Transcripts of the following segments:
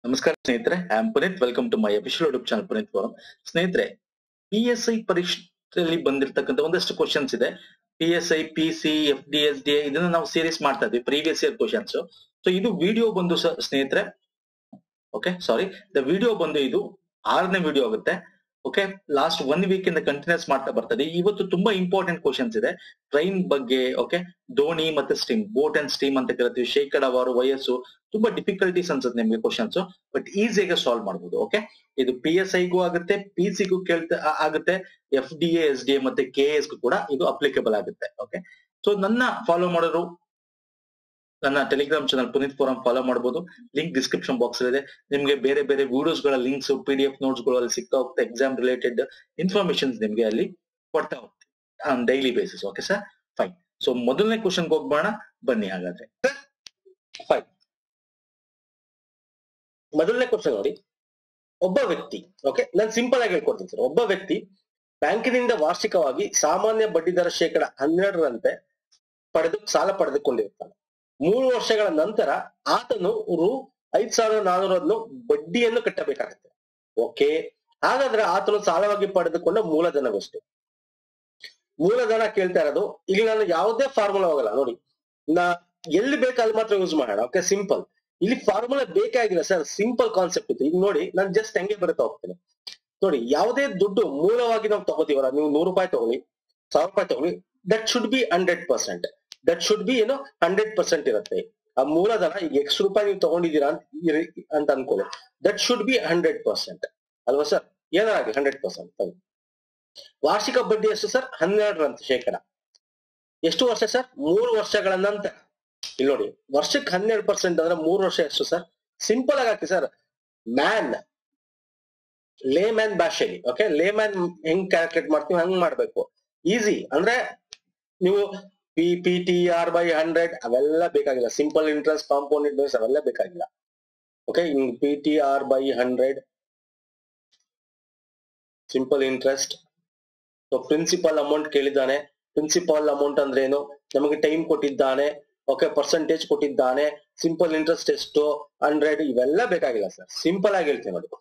ನಮಸ್ಕಾರ ಸ್ನೇಹಿತರೆ I am Puneet welcome to my official YouTube channel Puneet forum ಸ್ನೇಹಿತರೆ ಪಿ ಎಸ್ ಐ ಪರೀಕ್ಷೆಯಲ್ಲಿ ಬಂದಿರತಕ್ಕಂತ ಒಂದಷ್ಟು ಕ್ವಶನ್ಸ್ ಇದೆ P S I P C F D S D ಇದನ್ನ ನಾವು ಸೀರೀಸ್ ಮಾಡ್ತಾ ಇದ್ವಿ ಪ್ರೀವಿಯಸ್ ಇಯರ್ ಕ್ವಶನ್ಸ್ ಸೊ ಇದು ವಿಡಿಯೋ ಬಂದು ಸ- ಸ್ನೇಹಿತರೆ ಓಕೆ ಸಾರಿ ದ ವಿಡಿಯೋ ಬಂದು ಇದು ಆರನೇ ವಿಡಿಯೋ ಆಗುತ್ತೆ ಓಕೆ ಲಾಸ್ಟ್ ಒನ್ ವೀಕ್ ಇಂದ ಕಂಟಿನ್ಯೂಸ್ ಮಾಡ್ತಾ ಬರ್ತದೆ ಇವತ್ತು ತುಂಬಾ ಇಂಪಾರ್ಟೆಂಟ್ ಕ್ವಶನ್ಸ್ ಇದೆ ಟ್ರೈನ್ ಬಗ್ಗೆ ಓಕೆ ದೋಣಿ ಮತ್ತೆ ಸ್ಟೀಮ್ ಬೋಟ್ ಅಂಡ್ ಸ್ಟೀಮ್ ಅಂತ ಕರಿತೀವಿ ಶೇಕಡಾವಾರು ವಯಸ್ಸು ತುಂಬಾ ಡಿಫಿಕಲ್ಟೀಸ್ ಅನ್ಸುತ್ತೆ ನಿಮ್ಗೆ ಕ್ವಶನ್ಸ್ ಬಟ್ ಈಸಿಯಾಗಿ ಸಾಲ್ವ್ ಮಾಡ್ಬೋದು ಓಕೆ ಇದು ಪಿ ಎಸ್ ಐಗೂ ಆಗುತ್ತೆ ಪಿ ಸಿಗೂ ಕೇಳ್ತಾ ಆ- ಆಗುತ್ತೆ F D S D A ಮತ್ತೆ ಕೆ ಎಸ್ ಕೂಡ ಇದು ಅಪ್ಲಿಕೇಬಲ್ ಆಗುತ್ತೆ ಓಕೆ ಸೊ ನನ್ನ ಫಾಲೋ ಮಾಡೋರು ನನ್ನ Telegram channel Puneet forum follow ಮಾಡಬಹುದು ಲಿಂಕ್ ಡಿಸ್ಕ್ರಿಪ್ಷನ್ ಬಾಕ್ಸ್ ಇದೆ ನಿಮ್ಗೆ ಬೇರೆ ಬೇರೆ ವಿಡಿಯೋಸ್ ಗಳ links P D F notes ಗಳು ಅಲ್ಲಿ ಸಿಗ್ತಾ ಹೋಗುತ್ತೆ ಎಕ್ಸಾಮ್ ರಿಲೇಟೆಡ್ ಇನ್ಫಾರ್ಮೇಶನ್ಸ್ ನಿಮ್ಗೆ ಅಲ್ಲಿ ಕೊಡ್ತಾ ಹೋಗ್ತೀವಿ on daily basis okay sir fine so ಮೊದಲನೇ ಕ್ವಶನ್ ಹೋಗ್ಬೋಣ ಬನ್ನಿ ಹಾಗಾದ್ರೆ ಫೈನ್ ಮೊದಲನೇ ಕ್ವಶನ್ ನೋಡಿ ಒಬ್ಬ ವ್ಯಕ್ತಿ ಓಕೆ ನಾನು ಸಿಂಪಲ್ ಆಗಿ ಹೇಳ್ಕೊಡ್ತೀನಿ ಸರ್ ಒಬ್ಬ ವ್ಯಕ್ತಿ ಬ್ಯಾಂಕಿನಿಂದ ವಾರ್ಷಿಕವಾಗಿ ಸಾಮಾನ್ಯ ಬಡ್ಡಿ ದರ ಶೇಕಡ ಹನ್ನೆರಡರಂತೆ ಪಡೆದು ಸಾಲ ಪಡೆದುಕೊಂಡಿರ್ತಾನೆ ಮೂರು ವರ್ಷಗಳ ನಂತರ ಆತನು ರು ಐದ್ ಸಾವಿರದ ನಾನೂರನ್ನು ಬಡ್ಡಿಯನ್ನು ಕಟ್ಟಬೇಕಾಗುತ್ತೆ ಓಕೆ ಹಾಗಾದ್ರೆ ಆತನು ಸಾಲವಾಗಿ ಪಡೆದುಕೊಂಡ ಮೂಲಧನವೆಷ್ಟು ಮೂಲಧನ ಕೇಳ್ತಾ ಇರೋದು ಇಲ್ಲಿ ನಾನು ಯಾವುದೇ ಫಾರ್ಮುಲಾ ಹೋಗಲ್ಲ ನೋಡಿ ನಾ ಎಲ್ಲಿ ಬೇಕು ಅಲ್ಲಿ ಮಾತ್ರ ಯೂಸ್ ಮಾಡೋಣ ಓಕೆ ಸಿಂಪಲ್ ಇಲ್ಲಿ ಫಾರ್ಮುಲಾ ಬೇಕಾಗಿಲ್ಲ ಸರ್ ಸಿಂಪಲ್ ಕಾನ್ಸೆಪ್ಟ್ ಇದು ಈಗ ನೋಡಿ ನಾನು ಜಸ್ಟ್ ಹಂಗೆ ಬರುತ್ತಾ ಹೋಗ್ತೀನಿ ನೋಡಿ ಯಾವುದೇ ದುಡ್ಡು ಮೂಲವಾಗಿ ನಾವು ತಗೋತೀವಲ್ಲ ನೀವು ನೂರು ರೂಪಾಯಿ ತಗೊಳ್ಳಿ ಸಾವಿರ ರೂಪಾಯಿ ತಗೊಳ್ಳಿ that should be hundred percent that should be ಏನು ಹಂಡ್ರೆಡ್ ಪರ್ಸೆಂಟ್ ಇರುತ್ತೆ ಆ ಮೂಲಧನ ಈಗ ಎಕ್ಸ್ ರೂಪಾಯಿ ನೀವು ತಗೊಂಡಿದ್ದೀರಾ ಅಂತ ಇರಿ- ಅಂತ ಅನ್ಕೊಳ್ಳಿ that should be hundred percent ಅಲ್ವಾ ಸರ್ ಏನಾಗಿ ಹಂಡ್ರೆಡ್ ಪರ್ಸೆಂಟ್ ವಾರ್ಷಿಕ ಬಡ್ಡಿ ಎಷ್ಟು ಸರ್ ಹನ್ನೆರಡರಂತೆ ಶೇಕಡ ಎಷ್ಟು ವರ್ಷ ಸರ್ ಮೂರು ವರ್ಷಗಳ ನಂತರ ಇಲ್ಲಿ ನೋಡಿ ವರ್ಷಕ್ಕೆ ಹನ್ನೆರಡು ಪರ್ಸೆಂಟ್ ಅಂದ್ರೆ ಮೂರು ವರ್ಷ ಎಷ್ಟು ಸರ್ ಸಿಂಪಲ್ ಆಗಿ ಹಾಕಿ ಸರ್ ಮ್ಯಾನ್ ಲೇ ಮ್ಯಾನ್ ಭಾಷೆಲಿ ಓಕೆ ಲೇ ಮ್ಯಾನ್ ಹೆಂಗ್ ಕ್ಯಾಲ್ಕುಲೇಟ್ ಮಾಡ್ತೀವಿ ಹಂಗ್ ಮಾಡ್ಬೇಕು ಈಸಿ ಅಂದ್ರೆ ನೀವು P P T R by hundred ಅವೆಲ್ಲ ಬೇಕಾಗಿಲ್ಲ ಸಿಂಪಲ್ ಇಂಟ್ರೆಸ್ಟ್ ಕಾಂಪೌಂಡ್ ಇಂಟ್ರೆಸ್ಟ್ ಅವೆಲ್ಲ ಬೇಕಾಗಿಲ್ಲ okay P T R by hundred simple interest so principal amount ಕೇಳಿದ್ದಾನೆ ಪ್ರಿನ್ಸಿಪಲ್ ಅಮೌಂಟ್ ಅಂದ್ರೆ ಏನು ನಮಗೆ ಟೈಮ್ ಕೊಟ್ಟಿದ್ದಾನೆ ಓಕೆ ಪರ್ಸೆಂಟೇಜ್ ಕೊಟ್ಟಿದ್ದಾನೆ ಸಿಂಪಲ್ ಇಂಟ್ರೆಸ್ಟ್ ಎಷ್ಟು ಹಂಡ್ರೆಡ್ ಇವೆಲ್ಲ ಬೇಕಾಗಿಲ್ಲ ಸರ್ ಸಿಂಪಲ್ ಆಗಿ ಹೇಳ್ತೀನಿ ನೋಡಿ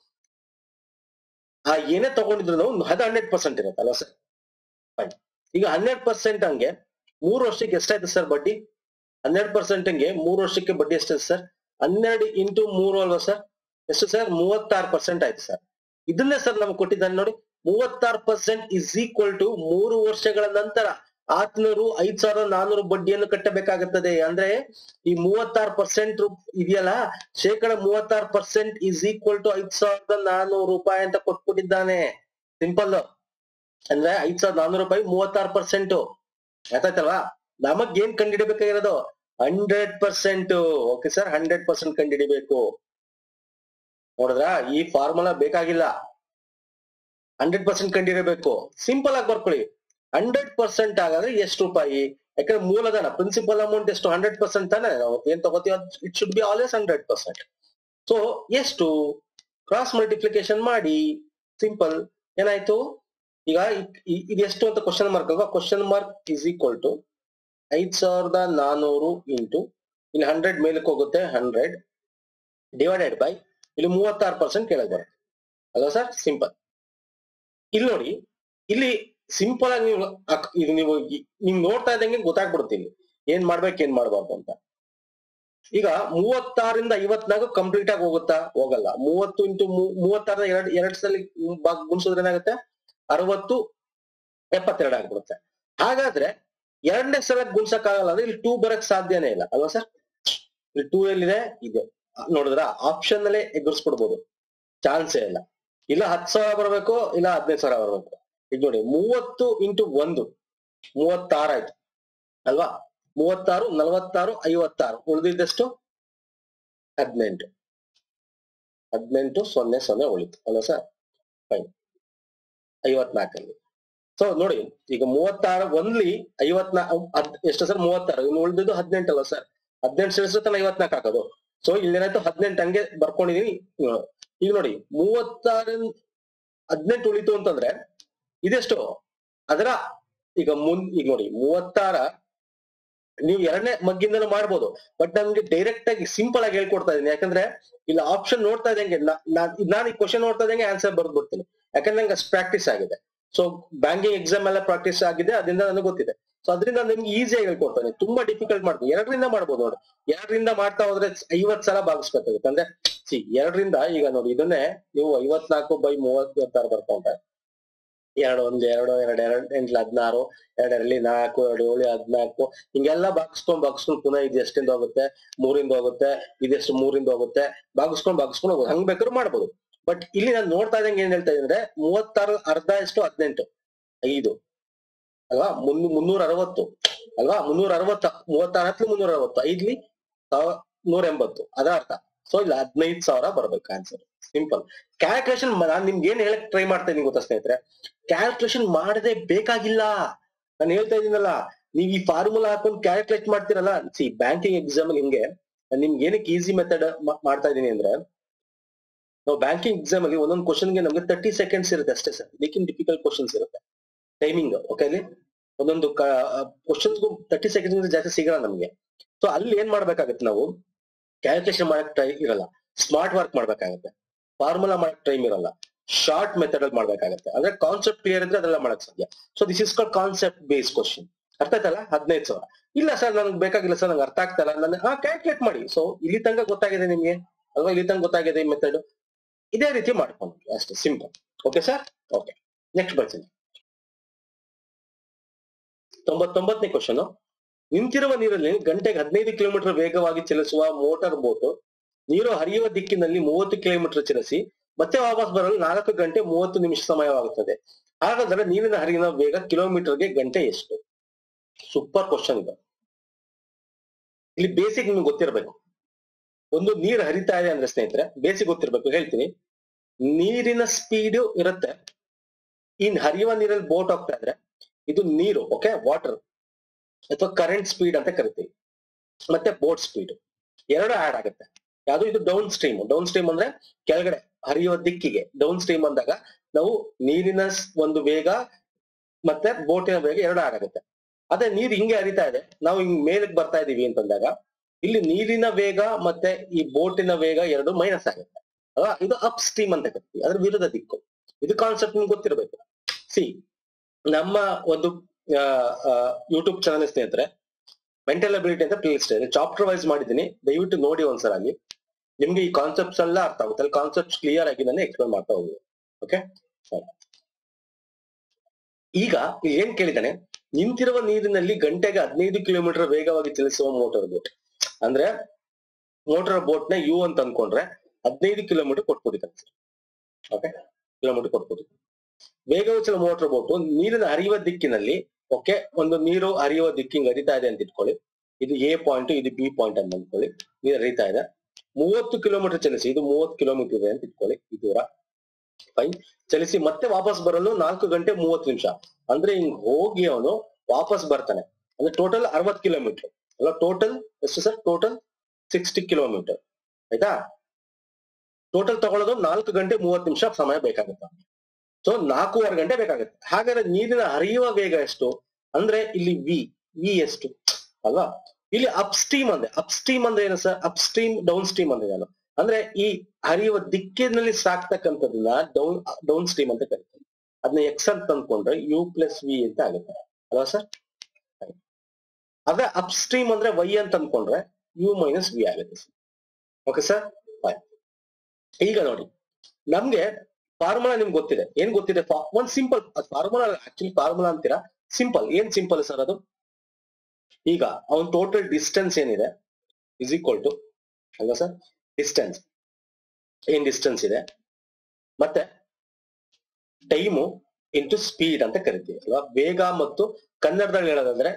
ಆ ಏನೇ ತಗೊಂಡಿದ್ರು ಅದು ಹಂಡ್ರೆಡ್ ಪರ್ಸೆಂಟ್ ಇರುತ್ತಲ್ಲ ಸರ್ ಫೈನ್ ಈಗ ಹನ್ನೆರಡು ಪರ್ಸೆಂಟ್ ಹಂಗೆ ಮೂರು ವರ್ಷಕ್ಕೆ ಎಷ್ಟಾಯ್ತು ಸರ್ ಬಡ್ಡಿ ಹನ್ನೆರಡು ಪರ್ಸೆಂಟ್ ಹಂಗೆ ಮೂರು ವರ್ಷಕ್ಕೆ ಬಡ್ಡಿ ಎಷ್ಟಾಯ್ತು ಸರ್ ಹನ್ನೆರಡು ಇಂಟು ಮೂರು ಅಲ್ವಾ ಸರ್ ಎಷ್ಟು ಸರ್ ಮೂವತ್ತಾರು ಪರ್ಸೆಂಟ್ ಆಯ್ತು ಸರ್ ಇದನ್ನೇ ಸರ್ ನಮ್ಗೆ ಕೊಟ್ಟಿದ್ದಾನೆ ನೋಡಿ ಮೂವತ್ತಾರು ಪರ್ಸೆಂಟ್ ಇಸ್ ಈಕ್ವಲ್ ಟು ಮೂರು ವರ್ಷಗಳ ನಂತರ ಆತ್ನೂರು ಐದ್ ಸಾವಿರದ ನಾನೂರು ಬಡ್ಡಿಯನ್ನು ಕಟ್ಟಬೇಕಾಗುತ್ತದೆ ಅಂದ್ರೆ ಈ ಮೂವತ್ತಾರು ಪರ್ಸೆಂಟ್ ಇದೆಯಲ್ಲ ಶೇಕಡ ಮೂವತ್ತಾರು ಪರ್ಸೆಂಟ್ ಇಸ್ ಈಕ್ವಲ್ ಟು ಐದ್ ಸಾವಿರದ ನಾನೂರು ರೂಪಾಯಿ ಅಂತ ಕೊಟ್ಬಿಟ್ಟಿದ್ದಾನೆ ಸಿಂಪಲ್ ಅಂದ್ರೆ ಐದ್ ಸಾವಿರದ ನಾನೂರು ರೂಪಾಯಿ ಮೂವತ್ತಾರು ಪರ್ಸೆಂಟ್ ಆಯ್ತಾಯ್ತಲ್ವಾ ನಮಗ್ ಏನ್ ಕಂಡಿಡಿಬೇಕಾಗಿರೋದು hundred percent okay sir hundred percent ಕಂಡಿಡಿಬೇಕು ನೋಡಿದ್ರ ಈ ಫಾರ್ಮುಲಾ ಬೇಕಾಗಿಲ್ಲ ಹಂಡ್ರೆಡ್ ಪರ್ಸೆಂಟ್ ಕಂಡಿರಬೇಕು ಸಿಂಪಲ್ ಆಗಿ ಬರ್ಕೊಳ್ಳಿ ಹಂಡ್ರೆಡ್ ಪರ್ಸೆಂಟ್ ಆಗಾದ್ರೆ ಎಷ್ಟು ರೂಪಾಯಿ ಯಾಕಂದ್ರೆ ಮೂಲಧನ ಪ್ರಿನ್ಸಿಪಲ್ ಅಮೌಂಟ್ ಎಷ್ಟು ಹಂಡ್ರೆಡ್ ಪರ್ಸೆಂಟ್ ತಾನೆ ನಾವು ಏನ್ ತಗೋತೀವಿ it should be always hundred percent so ಎಷ್ಟು ಕ್ರಾಸ್ ಮಲ್ಟಿಪ್ಲಿಕೇಶನ್ ಮಾಡಿ ಸಿಂಪಲ್ ಏನಾಯ್ತು ಈಗ ಇ- ಇ- ಇದು ಎಷ್ಟು ಅಂತ ಕ್ವಶನ್ ಮಾರ್ಕ್ ಅಲ್ವಾ question mark is equal to ಐದ್ ಸಾವಿರದ ನಾನೂರು ಇಂಟು ಇಲ್ಲಿ ಹಂಡ್ರೆಡ್ ಮೇಲಕ್ಕೆ ಹೋಗುತ್ತೆ ಹಂಡ್ರೆಡ್ ಡಿವೈಡೆಡ್ ಬೈ ಇಲ್ಲಿ ಮೂವತ್ತಾರು ಪರ್ಸೆಂಟ್ ಕೆಳಗೆ ಬರುತ್ತೆ ಅಲ್ವಾ ಸರ್ ಸಿಂಪಲ್ ಇಲ್ಲಿ ನೋಡಿ ಇಲ್ಲಿ ಸಿಂಪಲ್ ಆಗಿ ನೀವು ಅಕ್- ಇದು ನೀವು ಈ- ನೀವು ನೋಡ್ತಾ ಇದ್ದಂಗೆ ಗೊತ್ತಾಗ್ಬಿಡುತ್ತೆ ಇಲ್ಲಿ ಏನ್ ಮಾಡ್ಬೇಕು ಏನ್ ಮಾಡ್ಬಾರ್ದು ಅಂತ ಈಗ ಮೂವತ್ತಾರಿಂದ ಐವತ್ನಾಲ್ಕು ಕಂಪ್ಲೀಟ್ ಆಗಿ ಹೋಗುತ್ತಾ ಹೋಗಲ್ಲ ಮೂವತ್ತು ಇಂಟು ಮೂವತ್ತಾರ ಎರಡ್ ಎರಡ್ ಸಲ ಭಾಗ ಗುಣಿಸಿದ್ರೆ ಏನಾಗುತ್ತೆ ಅರವತ್ತು ಎಪ್ಪತ್ತೆರಡು ಆಗ್ಬಿಡುತ್ತೆ ಹಾಗಾದ್ರೆ ಎರಡನೇ ಸಲ ಗುಣಿಸಕ್ಕಾಗಲ್ಲ ಅಂದ್ರೆ ಇಲ್ಲಿ ಟೂ ಬರಕ್ ಸಾಧ್ಯನೇ ಇಲ್ಲ ಅಲ್ವಾ ಸರ್ ಇಲ್ಲಿ ಟೂ ಎಲ್ಲಿದೆ ಇದೆ ನೋಡಿದ್ರ ಆಪ್ಷನ್ ಅಲ್ಲೇ ಎದುರಿಸ್ಬಿಡ್ಬೋದು ಚಾನ್ಸೇ ಇಲ್ಲ ಇಲ್ಲ ಹತ್ತು ಸಾವಿರ ಬರ್ಬೇಕು ಇಲ್ಲ ಹದಿನೈದು ಸಾವಿರ ಬರ್ಬೇಕು ಈಗ ನೋಡಿ ಮೂವತ್ತು ಇಂಟು ಒಂದು ಮೂವತ್ತಾರು ಆಯ್ತು ಅಲ್ವಾ ಮೂವತ್ತಾರು ನಲವತ್ತಾರು ಐವತ್ತಾರು ಉಳಿದಿದ್ದೆಷ್ಟು ಹದಿನೆಂಟು ಹದಿನೆಂಟು ಸೊನ್ನೆ ಸೊನ್ನೆ ಉಳಿತು ಅಲ್ವಾ ಸರ್ ಫೈನ್ ಐವತ್ನಾಲ್ಕಲ್ಲಿ ಸೊ ನೋಡಿ ಈಗ ಮೂವತ್ತಾರು ಒಂದ್ಲಿ ಐವತ್ನಾ ಹದ್- ಎಷ್ಟು ಸರ್ ಮೂವತ್ತಾರು ಇನ್ನು ಉಳಿದಿದ್ದು ಹದಿನೆಂಟು ಅಲ್ವಾ ಸರ್ ಹದಿನೆಂಟು ಸೇರಿಸುತ್ತೆ ಐವತ್ನಾಲ್ಕು ಹಾಕೋದು ಸೊ ಇಲ್ಲೇನಾಯ್ತು ಹದಿನೆಂಟು ಹಂಗೆ ಬರ್ಕೊಂಡಿದೀನಿ ಇವ್- ಈಗ ನೋಡಿ ಮೂವತ್ತಾರ ಹದಿನೆಂಟು ಉಳಿತು ಅಂತಂದ್ರೆ ಇದೆಷ್ಟು ಅದರ ಈಗ ಮುನ್ ಈಗ ನೋಡಿ ಮೂವತ್ತಾರ ನೀವು ಎರಡನೇ ಮಗ್ಗಿಂದನೂ ಮಾಡ್ಬೋದು ಬಟ್ ನಮ್ಗೆ ಡೈರೆಕ್ಟ್ ಆಗಿ ಸಿಂಪಲ್ ಆಗಿ ಹೇಳ್ಕೊಡ್ತಾ ಇದೀನಿ ಯಾಕಂದ್ರೆ ಇಲ್ಲಿ ಆಪ್ಷನ್ ನೋಡ್ತಾ ಇದ್ದಂಗೆ ನಾನು ಈ ಕ್ವಶನ್ ನೋಡ್ತಾ ಇದ್ದಂಗೆ ಆನ್ಸರ್ ಬರ್ದು ಬಿಡ್ತೀನಿ ಯಾಕಂದ್ರೆ ನಂಗೆ ಅಷ್ಟು ಪ್ರಾಕ್ಟೀಸ್ ಆಗಿದೆ ಸೊ ಬ್ಯಾಂಕಿಂಗ್ ಎಕ್ಸಾಮ್ ಎಲ್ಲ ಪ್ರಾಕ್ಟೀಸ್ ಆಗಿದೆ ಅದರಿಂದ ನನಗೆ ಗೊತ್ತಿದೆ ಸೊ ಅದರಿಂದ ನಿಮ್ಗೆ ಈಸಿಯಾಗಿ ಹೇಳ್ಕೊಡ್ತಾನೆ ತುಂಬಾ ಡಿಫಿಕಲ್ಟ್ ಮಾಡ್ಬೋದು ಎರಡರಿಂದ ಮಾಡ್ಬೋದು ನೋಡಿ ಎರಡರಿಂದ ಮಾಡ್ತಾ ಹೋದ್ರೆ ಐವತ್ ಸಲ ಭಾಗಿಸ್ಬೇಕಾಗುತ್ತೆ ಅಂದ್ರೆ ಸಿ ಎರಡರಿಂದ ಈಗ ನೋಡಿ ಇದನ್ನೇ ನೀವು ಐವತ್ನಾಲ್ಕು ಬೈ ಮೂವತ್ತಾರು ಬರ್ಕೊಂಡ್ರೆ ಎರಡು ಒಂದು ಎರಡು ಎರಡು ಎರಡು ಎಂಟ್ಲ ಹದಿನಾರು ಎರಡರಲ್ಲಿ ನಾಲ್ಕು ಎರಡು ಏಳು ಹದಿನಾಲ್ಕು ಹಿಂಗೆಲ್ಲ ಬಾಗಿಸ್ಕೊಂಡ್ ಬಾಗಿಸ್ಕೊಂಡ್ ಪುನಃ ಇದು ಎಷ್ಟಿಂದ ಹೋಗುತ್ತೆ ಮೂರಿಂದ ಹೋಗುತ್ತೆ ಇದೆಷ್ಟು ಮೂರಿಂದ ಹೋಗುತ್ತೆ ಬಾಗಿಸ್ಕೊಂಡ್ ಬಾಗಿಸ್ಕೊಂಡ್ ಹೋಗೋದು ಹಂಗ್ ಬೇಕಾದ್ರೂ ಮಾಡ್ಬೋದು ಬಟ್ ಇಲ್ಲಿ ನಾನು ನೋಡ್ತಾ ಇದ್ದಂಗೆ ಏನ್ ಹೇಳ್ತಾ ಇದ್ರೆ ಮೂವತ್ತಾರು ಅರ್ಧ ಎಷ್ಟು ಹದಿನೆಂಟು ಐದು ಅಲ್ವಾ ಮುನ್ ಮುನ್ನೂರ ಅರವತ್ತು ಅಲ್ವಾ ಮುನ್ನೂರ ಅರವತ್ತ ಮೂವತ್ತಾರು ಹತ್ಲಿ ಮುನ್ನೂರ ಅರವತ್ತು ಐದ್ಲಿ ಸಾವ- ನೂರ ಎಂಬತ್ತು ಅದ ಅರ್ಥ ಸೊ ಇಲ್ಲಿ ಹದಿನೈದು ಸಾವಿರ ಬರ್ಬೇಕು ಆನ್ಸರ್ ಸಿಂಪಲ್ ಕ್ಯಾಲ್ಕುಲೇಷನ್ ನಾನ್ ನಿಮ್ಗೆ ಏನ್ ಹೇಳಕ್ ಟ್ರೈ ಮಾಡ್ತಾ ಇದೀನಿ ಗೊತ್ತಾ ಸ್ನೇಹಿತರೆ ಕ್ಯಾಲ್ಕುಲೇಷನ್ ಮಾಡದೆ ಬೇಕಾಗಿಲ್ಲ ನಾನು ಹೇಳ್ತಾ ಇದೀನಲ್ಲ ನೀವ್ ಈ ಫಾರ್ಮುಲಾ ಹಾಕೊಂಡು ಕ್ಯಾಲ್ಕುಲೇಟ್ ಮಾಡ್ತಿರಲ್ಲ ಸಿ ಬ್ಯಾಂಕಿಂಗ್ ಎಕ್ಸಾಮ್ ಅಲ್ಲಿ ಹಿಂಗೆ ನಾನ್ ನಿಮ್ಗೆ ಏನಕ್ಕೆ ಈಸಿ ಮೆಥಡ್ ಮಾಡ್ತಾ ಇದೀನಿ ಅಂದ್ರೆ ನಾವು ಬ್ಯಾಂಕಿಂಗ್ ಎಕ್ಸಾಮ್ ಅಲ್ಲಿ ಒಂದೊಂದು ಕ್ವಶನ್ಗೆ ನಮ್ಗೆ ತರ್ಟಿ ಸೆಕೆಂಡ್ಸ್ ಇರುತ್ತೆ ಅಷ್ಟೇ ಸರ್ ಇದಕ್ಕಿಂತ ಡಿಫಿಕಲ್ಟ್ ಕ್ವಶನ್ಸ್ ಇರುತ್ತೆ ಟೈಮಿಂಗ್ ಓಕೆ ಅಲ್ಲಿ ಒಂದೊಂದು ಕ್ವಶನ್ಸ್ಗೂ ತರ್ಟಿ ಸೆಕೆಂಡ್ಸ್ ಜಾಸ್ತಿ ಸಿಗಲ್ಲ ನಮ್ಗೆ ಸೊ ಅಲ್ಲಿ ಏನ್ ಮಾಡ್ಬೇಕಾಗತ್ತೆ ನಾವು ಕ್ಯಾಲ್ಕುಲೇಷನ್ ಮಾಡಕ್ ಟ್ರೈ ಇರಲ್ಲ ಸ್ಮಾರ್ಟ್ ವರ್ಕ್ ಮಾಡ್ಬೇಕಾಗತ್ತೆ ಫಾರ್ಮುಲಾ ಮಾಡಕ್ ಟೈಮ್ ಇರಲ್ಲ ಶಾರ್ಟ್ ಮೆಥಡ್ ಅಲ್ಲಿ ಮಾಡ್ಬೇಕಾಗತ್ತೆ ಅಂದ್ರೆ ಕಾನ್ಸೆಪ್ಟ್ ಕ್ಲಿಯರ್ ಇದ್ರೆ ಅದೆಲ್ಲ ಮಾಡಕ್ ಸಾಧ್ಯ so this is call concept base question ಅರ್ಥ ಆಯ್ತಲ್ಲ ಹದಿನೈದು ಸಾವಿರ ಇಲ್ಲ ಸರ್ ನನಗೆ ಬೇಕಾಗಿಲ್ಲ ಸರ್ ನಂಗೆ ಅರ್ಥ ಆಗ್ತಾ ಇಲ್ಲ ನಾನು ಹಾ ಕ್ಯಾಲ್ಕುಲೇಟ್ ಮಾಡಿ ಸೊ ಇಲ್ಲಿ ತನಕ ಗೊತ್ತಾಗಿದೆ ನಿಮ್ಗೆ ಅಲ್ವಾ ಇಲ್ಲಿ ತನಕ ಗೊತ್ತಾಗಿದೆ ಈ ಮೆಥಡ್ ಇದೇ ರೀತಿ ಮಾಡ್ಕೊಂಡು ಅಷ್ಟೇ simple okay sir okay next ಬರ್ತೀನಿ ತೊಂಬತ್ತೊಂಬತ್ತನೇ ಕ್ವಶನ್ ನಿಂತಿರುವ ನೀರಲ್ಲಿ ಗಂಟೆಗೆ ಹದಿನೈದು ಕಿಲೋಮೀಟರ್ ವೇಗವಾಗಿ ಚಲಿಸುವ ಮೋಟಾರ್ ಬೋಟ್ ನೀರು ಹರಿಯುವ ದಿಕ್ಕಿನಲ್ಲಿ ಮೂವತ್ತು ಕಿಲೋಮೀಟರ್ ಚಲಿಸಿ ಮತ್ತೆ ವಾಪಸ್ ಬರಲು ನಾಲ್ಕು ಗಂಟೆ ಮೂವತ್ತು ನಿಮಿಷ ಸಮಯವಾಗುತ್ತದೆ ಹಾಗಾದ್ರೆ ನೀರಿನ ಹರಿವಿನ ವೇಗ ಕಿಲೋಮೀಟರ್ಗೆ ಗಂಟೆ ಎಷ್ಟು ಸೂಪರ್ ಕ್ವಶನ್ ಇದು ಇಲ್ಲಿ ಬೇಸಿಕ್ ನಿಮ್ಗೆ ಗೊತ್ತಿರಬೇಕು ಒಂದು ನೀರು ಹರಿತಾ ಇದೆ ಅಂದ್ರೆ ಸ್ನೇಹಿತರೆ ಬೇಸಿಕ್ ಗೊತ್ತಿರ್ಬೇಕು ಹೇಳ್ತೀನಿ ನೀರಿನ ಸ್ಪೀಡ್ ಇರುತ್ತೆ ಇನ್ ಹರಿಯುವ ನೀರಲ್ಲಿ ಬೋಟ್ ಹೋಗ್ತಾ ಇದ್ರೆ ಇದು ನೀರು ಓಕೆ ವಾಟರ್ ಅಥವಾ ಕರೆಂಟ್ ಸ್ಪೀಡ್ ಅಂತ ಕರಿತೀವಿ ಮತ್ತೆ ಬೋಟ್ ಸ್ಪೀಡ್ ಎರಡು ಆಡ್ ಆಗುತ್ತೆ ಯಾವುದು ಇದು ಡೌನ್ ಸ್ಟ್ರೀಮ್ ಡೌನ್ ಸ್ಟ್ರೀಮ್ ಅಂದ್ರೆ ಕೆಳಗಡೆ ಹರಿಯುವ ದಿಕ್ಕಿಗೆ ಡೌನ್ ಸ್ಟ್ರೀಮ್ ಅಂದಾಗ ನಾವು ನೀರಿನ ಸ್- ಒಂದು ವೇಗ ಮತ್ತೆ ಬೋಟಿನ ವೇಗ ಎರಡು ಆಡ್ ಆಗುತ್ತೆ ಅದೇ ನೀರು ಹಿಂಗೆ ಹರಿತಾ ಇದೆ ನಾವು ಹಿಂಗ್ ಮೇಲಕ್ಕೆ ಬರ್ತಾ ಇದೀವಿ ಅಂತಂದಾಗ ಇಲ್ಲಿ ನೀರಿನ ವೇಗ ಮತ್ತೆ ಈ ಬೋಟಿನ ವೇಗ ಎರಡು ಮೈನಸ್ ಆಗುತ್ತೆ ಅಲ್ವಾ ಇದು ಅಪ್ ಸ್ಟ್ರೀಮ್ ಅಂತ ಕರಿತೀವಿ ಅದ್ರ ವಿರುದ್ಧ ದಿಕ್ಕು ಇದು ಕಾನ್ಸೆಪ್ಟ್ ನಿಮ್ಗೆ ಗೊತ್ತಿರಬೇಕು ಸಿ ನಮ್ಮ ಒಂದು ಯೂಟ್ಯೂಬ್ ಚಾನಲ್ ಸ್ನೇಹಿತರೆ ಮೆಂಟಲ್ ಅಬಿಲಿಟಿ ಅಂತ ಪ್ಲೇ ಲಿಸ್ಟ್ ಇದೆ ಚಾಪ್ಟರ್ ವೈಸ್ ಮಾಡಿದ್ದೀನಿ ದಯವಿಟ್ಟು ನೋಡಿ ಒಂದ್ಸಲ ಅಲ್ಲಿ ನಿಮ್ಗೆ ಈ ಕಾನ್ಸೆಪ್ಟ್ಸ್ ಎಲ್ಲ ಅರ್ಥ ಆಗುತ್ತೆ ಅಲ್ಲಿ ಕಾನ್ಸೆಪ್ಟ್ಸ್ ಕ್ಲಿಯರ್ ಆಗಿ ನಾನು ಎಕ್ಸ್ಪ್ಲೇನ್ ಮಾಡ್ತಾ ಹೋಗಿ ಓಕೆ ಈಗ ಇಲ್ಲಿ ಏನ್ ಕೇಳಿದಾನೆ ನಿಂತಿರುವ ನೀರಿನಲ್ಲಿ ಗಂಟೆಗೆ ಹದಿನೈದು ಕಿಲೋಮೀಟರ್ ವೇಗವಾಗಿ ಚಲಿಸುವ ಮೋಟಾರ್ ಬೋಟ್ ಅಂದ್ರೆ ಮೋಟಾರ್ ಬೋಟ್ ನ ಯು ಅಂತ ಅನ್ಕೊಂಡ್ರೆ ಹದಿನೈದು ಕಿಲೋಮೀಟರ್ ಕೊಟ್ಬಿಟ್ಟಿದ್ದಾನೆ ಸರ್ ಓಕೆ ಕಿಲೋಮೀಟರ್ ಕೊಟ್ಬಿಟ್ಟಿದ್ದಾನೆ ವೇಗವಾಗಿ ಚಲ ಮೋಟಾರ್ ಬೋಟ್ ನೀರಿನ ಹರಿಯುವ ದಿಕ್ಕಿನಲ್ಲಿ ಓಕೆ ಒಂದು ನೀರು ಹರಿಯುವ ದಿಕ್ಕಿಂಗ್ ಹರಿತಾ ಇದೆ ಅಂತ ಇಟ್ಕೊಳ್ಳಿ ಇದು ಎ ಪಾಯಿಂಟ್ ಇದು ಬಿ ಪಾಯಿಂಟ್ ಅಂತ ಅನ್ಕೊಳ್ಳಿ ನೀರು ಹರಿತಾ ಇದೆ ಮೂವತ್ತು ಕಿಲೋಮೀಟರ್ ಚಲಿಸಿ ಇದು ಮೂವತ್ತು ಕಿಲೋಮೀಟರ್ ಇದೆ ಅಂತ ಇಟ್ಕೊಳ್ಳಿ ಈ ದೂರ ಫೈನ್ ಚಲಿಸಿ ಮತ್ತೆ ವಾಪಸ್ ಬರಲು ನಾಲ್ಕು ಗಂಟೆ ಮೂವತ್ತು ನಿಮಿಷ ಅಂದ್ರೆ ಹಿಂಗ್ ಹೋಗಿ ಅವನು ವಾಪಸ್ ಬರ್ತಾನೆ ಅಂದ್ರೆ ಟೋಟಲ್ ಅರವತ್ ಕಿಲೋಮೀಟರ್ ಅಲ್ಲ ಟೋಟಲ್ ಎಷ್ಟು ಸರ್ ಟೋಟಲ್ ಸಿಕ್ಸ್ಟಿ ಕಿಲೋಮೀಟರ್ ಆಯ್ತಾ ಟೋಟಲ್ ತಗೊಳ್ಳೋದು ನಾಲ್ಕು ಗಂಟೆ ಮೂವತ್ತು ನಿಮಿಷ ಸಮಯ ಬೇಕಾಗುತ್ತೆ ಸೊ ನಾಲ್ಕೂವರೆ ಗಂಟೆ ಬೇಕಾಗುತ್ತೆ ಹಾಗಾದ್ರೆ ನೀರಿನ ಹರಿಯುವ ವೇಗ ಎಷ್ಟು ಅಂದ್ರೆ ಇಲ್ಲಿ ವಿ ವಿ ಎಷ್ಟು ಅಲ್ವಾ ಇಲ್ಲಿ ಅಪ್ ಸ್ಟ್ರೀಮ್ ಅಂದ್ರೆ ಅಪ್ ಸ್ಟ್ರೀಮ್ ಅಂದ್ರೆ ಏನು sir upstream downstream ಅಂದ್ರೆ ಏನು ಅಂದ್ರೆ ಈ ಹರಿಯುವ ದಿಕ್ಕಿನಲ್ಲಿ ಸಾಕ್ತಕ್ಕಂಥದ್ದನ್ನ ಡೌನ್ ಡೌನ್ ಸ್ಟ್ರೀಮ್ ಅಂತ ಕರಿತೀವಿ ಅದನ್ನ ಎಕ್ಸ್ ಅಂತ ಅಂದ್ಕೊಂಡ್ರೆ ಯು ಪ್ಲಸ್ ವಿ ಅಂತ ಆಗುತ್ತೆ ಅಲ್ವಾ ಸರ್ ಅದೇ ಅಪ್ ಸ್ಟ್ರೀಮ್ ಅಂದ್ರೆ ವೈ ಅಂತ ಅನ್ಕೊಂಡ್ರೆ ಯು ಮೈನಸ್ ವಿ ಆಗುತ್ತೆ ಓಕೆ ಸರ್ ಈಗ ನೋಡಿ ನಮ್ಗೆ ಫಾರ್ಮುಲಾ ನಿಮ್ಗೆ ಗೊತ್ತಿದೆ ಏನ್ ಗೊತ್ತಿದೆ ಫಾ- ಒಂದ್ ಸಿಂಪಲ್ ಫಾರ್ಮುಲಾ ಆಕ್ಚುಲಿ ಫಾರ್ಮುಲಾ ಅಂತೀರಾ ಸಿಂಪಲ್ ಏನ್ ಸಿಂಪಲ್ ಸರ್ ಅದು ಈಗ ಅವನ್ ಟೋಟಲ್ ಡಿಸ್ಟೆನ್ಸ್ ಏನಿದೆ ಇಸ್ ಈಕ್ವಲ್ ಟು ಅಲ್ವಾ ಸರ್ ಡಿಸ್ಟೆನ್ಸ್ ಏನ್ ಡಿಸ್ಟೆನ್ಸ್ ಇದೆ ಮತ್ತೆ ಟೈಮು ಇಂಟು ಸ್ಪೀಡ್ ಅಂತ ಕರಿತೀವಿ ಅಲ್ವಾ ವೇಗ ಮತ್ತು ಕನ್ನಡದಲ್ಲಿ ಹೇಳೋದಂದ್ರೆ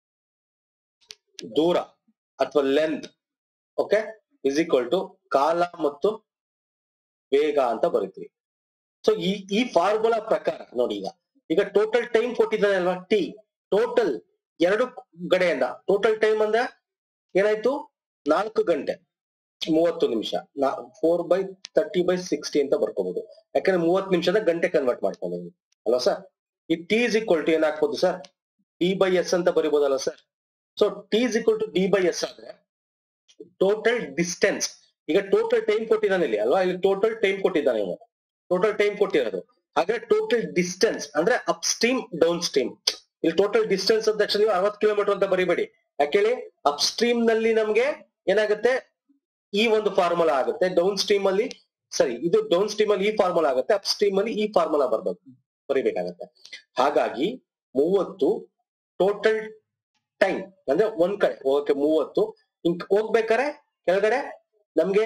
ದೂರ ಅಥವಾ length okay is equal to ಕಾಲ ಮತ್ತು ವೇಗ ಅಂತ ಬರೀತೀವಿ ಸೊ ಈ ಈ ಫಾರ್ಮುಲಾ ಪ್ರಕಾರ ನೋಡಿ ಈಗ ಈಗ ಟೋಟಲ್ ಟೈಮ್ ಕೊಟ್ಟಿದ್ದಾನೆ ಅಲ್ವಾ ಟಿ ಟೋಟಲ್ ಎರಡು ಕಡೆಯಿಂದ ಟೋಟಲ್ ಟೈಮ್ ಅಂದ್ರೆ ಏನಾಯ್ತು ನಾಲ್ಕು ಗಂಟೆ ಮೂವತ್ತು ನಿಮಿಷ four by thirty by sixty ಅಂತ ಬರ್ಕೋಬಹುದು ಯಾಕಂದ್ರೆ ಮೂವತ್ತು ನಿಮಿಷದ ಗಂಟೆ ಕನ್ವರ್ಟ್ ಮಾಡ್ಕೊಂಡಿದ್ವಿ ಅಲ್ವಾ ಸರ್ ಈ ಟಿ ಇಸ್ ಈಕ್ವಲ್ ಟು ಏನ್ ಹಾಕ್ಬೋದು ಸರ್ ಟಿ ಬೈ ಎಸ್ ಅಂತ ಬರಿಬೋದಲ್ಲ sir so T is equal to D by S ಆದ್ರೆ ಟೋಟಲ್ ಡಿಸ್ಟೆನ್ಸ್ ಈಗ ಟೋಟಲ್ ಟೈಮ್ ಕೊಟ್ಟಿದ್ದಾನೆ ಇಲ್ಲಿ ಅಲ್ವಾ ಇಲ್ಲಿ ಟೋಟಲ್ ಟೈಮ್ ಕೊಟ್ಟಿದ್ದಾನೆ ಇವನು ಟೋಟಲ್ ಟೈಮ್ ಕೊಟ್ಟಿರೋದು ಹಾಗಾದ್ರೆ ಟೋಟಲ್ ಡಿಸ್ಟೆನ್ಸ್ ಅಂದ್ರೆ ಅಪ್ ಸ್ಟ್ರೀಮ್ ಡೌನ್ ಸ್ಟ್ರೀಮ್ ಇಲ್ಲಿ ಟೋಟಲ್ ಡಿಸ್ಟೆನ್ಸ್ ಅಂತ ತಕ್ಷಣ ನೀವು ಅರವತ್ತು ಕಿಲೋಮೀಟರ್ ಅಂತ ಬರಿಬೇಡಿ ಯಾಕೇಳಿ ಅಪ್ ಸ್ಟ್ರೀಮ್ ನಲ್ಲಿ ನಮ್ಗೆ ಏನಾಗುತ್ತೆ ಈ ಒಂದು ಫಾರ್ಮುಲಾ ಆಗುತ್ತೆ ಡೌನ್ ಸ್ಟ್ರೀಮ್ ಅಲ್ಲಿ ಸರಿ ಇದು ಡೌನ್ ಸ್ಟ್ರೀಮ್ ಅಲ್ಲಿ ಈ ಫಾರ್ಮುಲಾ ಆಗುತ್ತೆ ಅಪ್ ಸ್ಟ್ರೀಮ್ ಅಲ್ಲಿ ಈ ಫಾರ್ಮುಲಾ ಬರ್ಬೇಕು ಬರಿಬೇಕಾಗತ್ತೆ ಹಾಗಾಗಿ ಮೂವತ್ತು ಟೋಟಲ್ ಟೈಮ್ ಅಂದ್ರೆ ಒಂದ್ ಕಡೆ ಹೋಗಕ್ಕೆ ಮೂವತ್ತು ಹಿಂಗ್ ಹೋಗ್ಬೇಕಾರೆ ಕೆಳಗಡೆ ನಮ್ಗೆ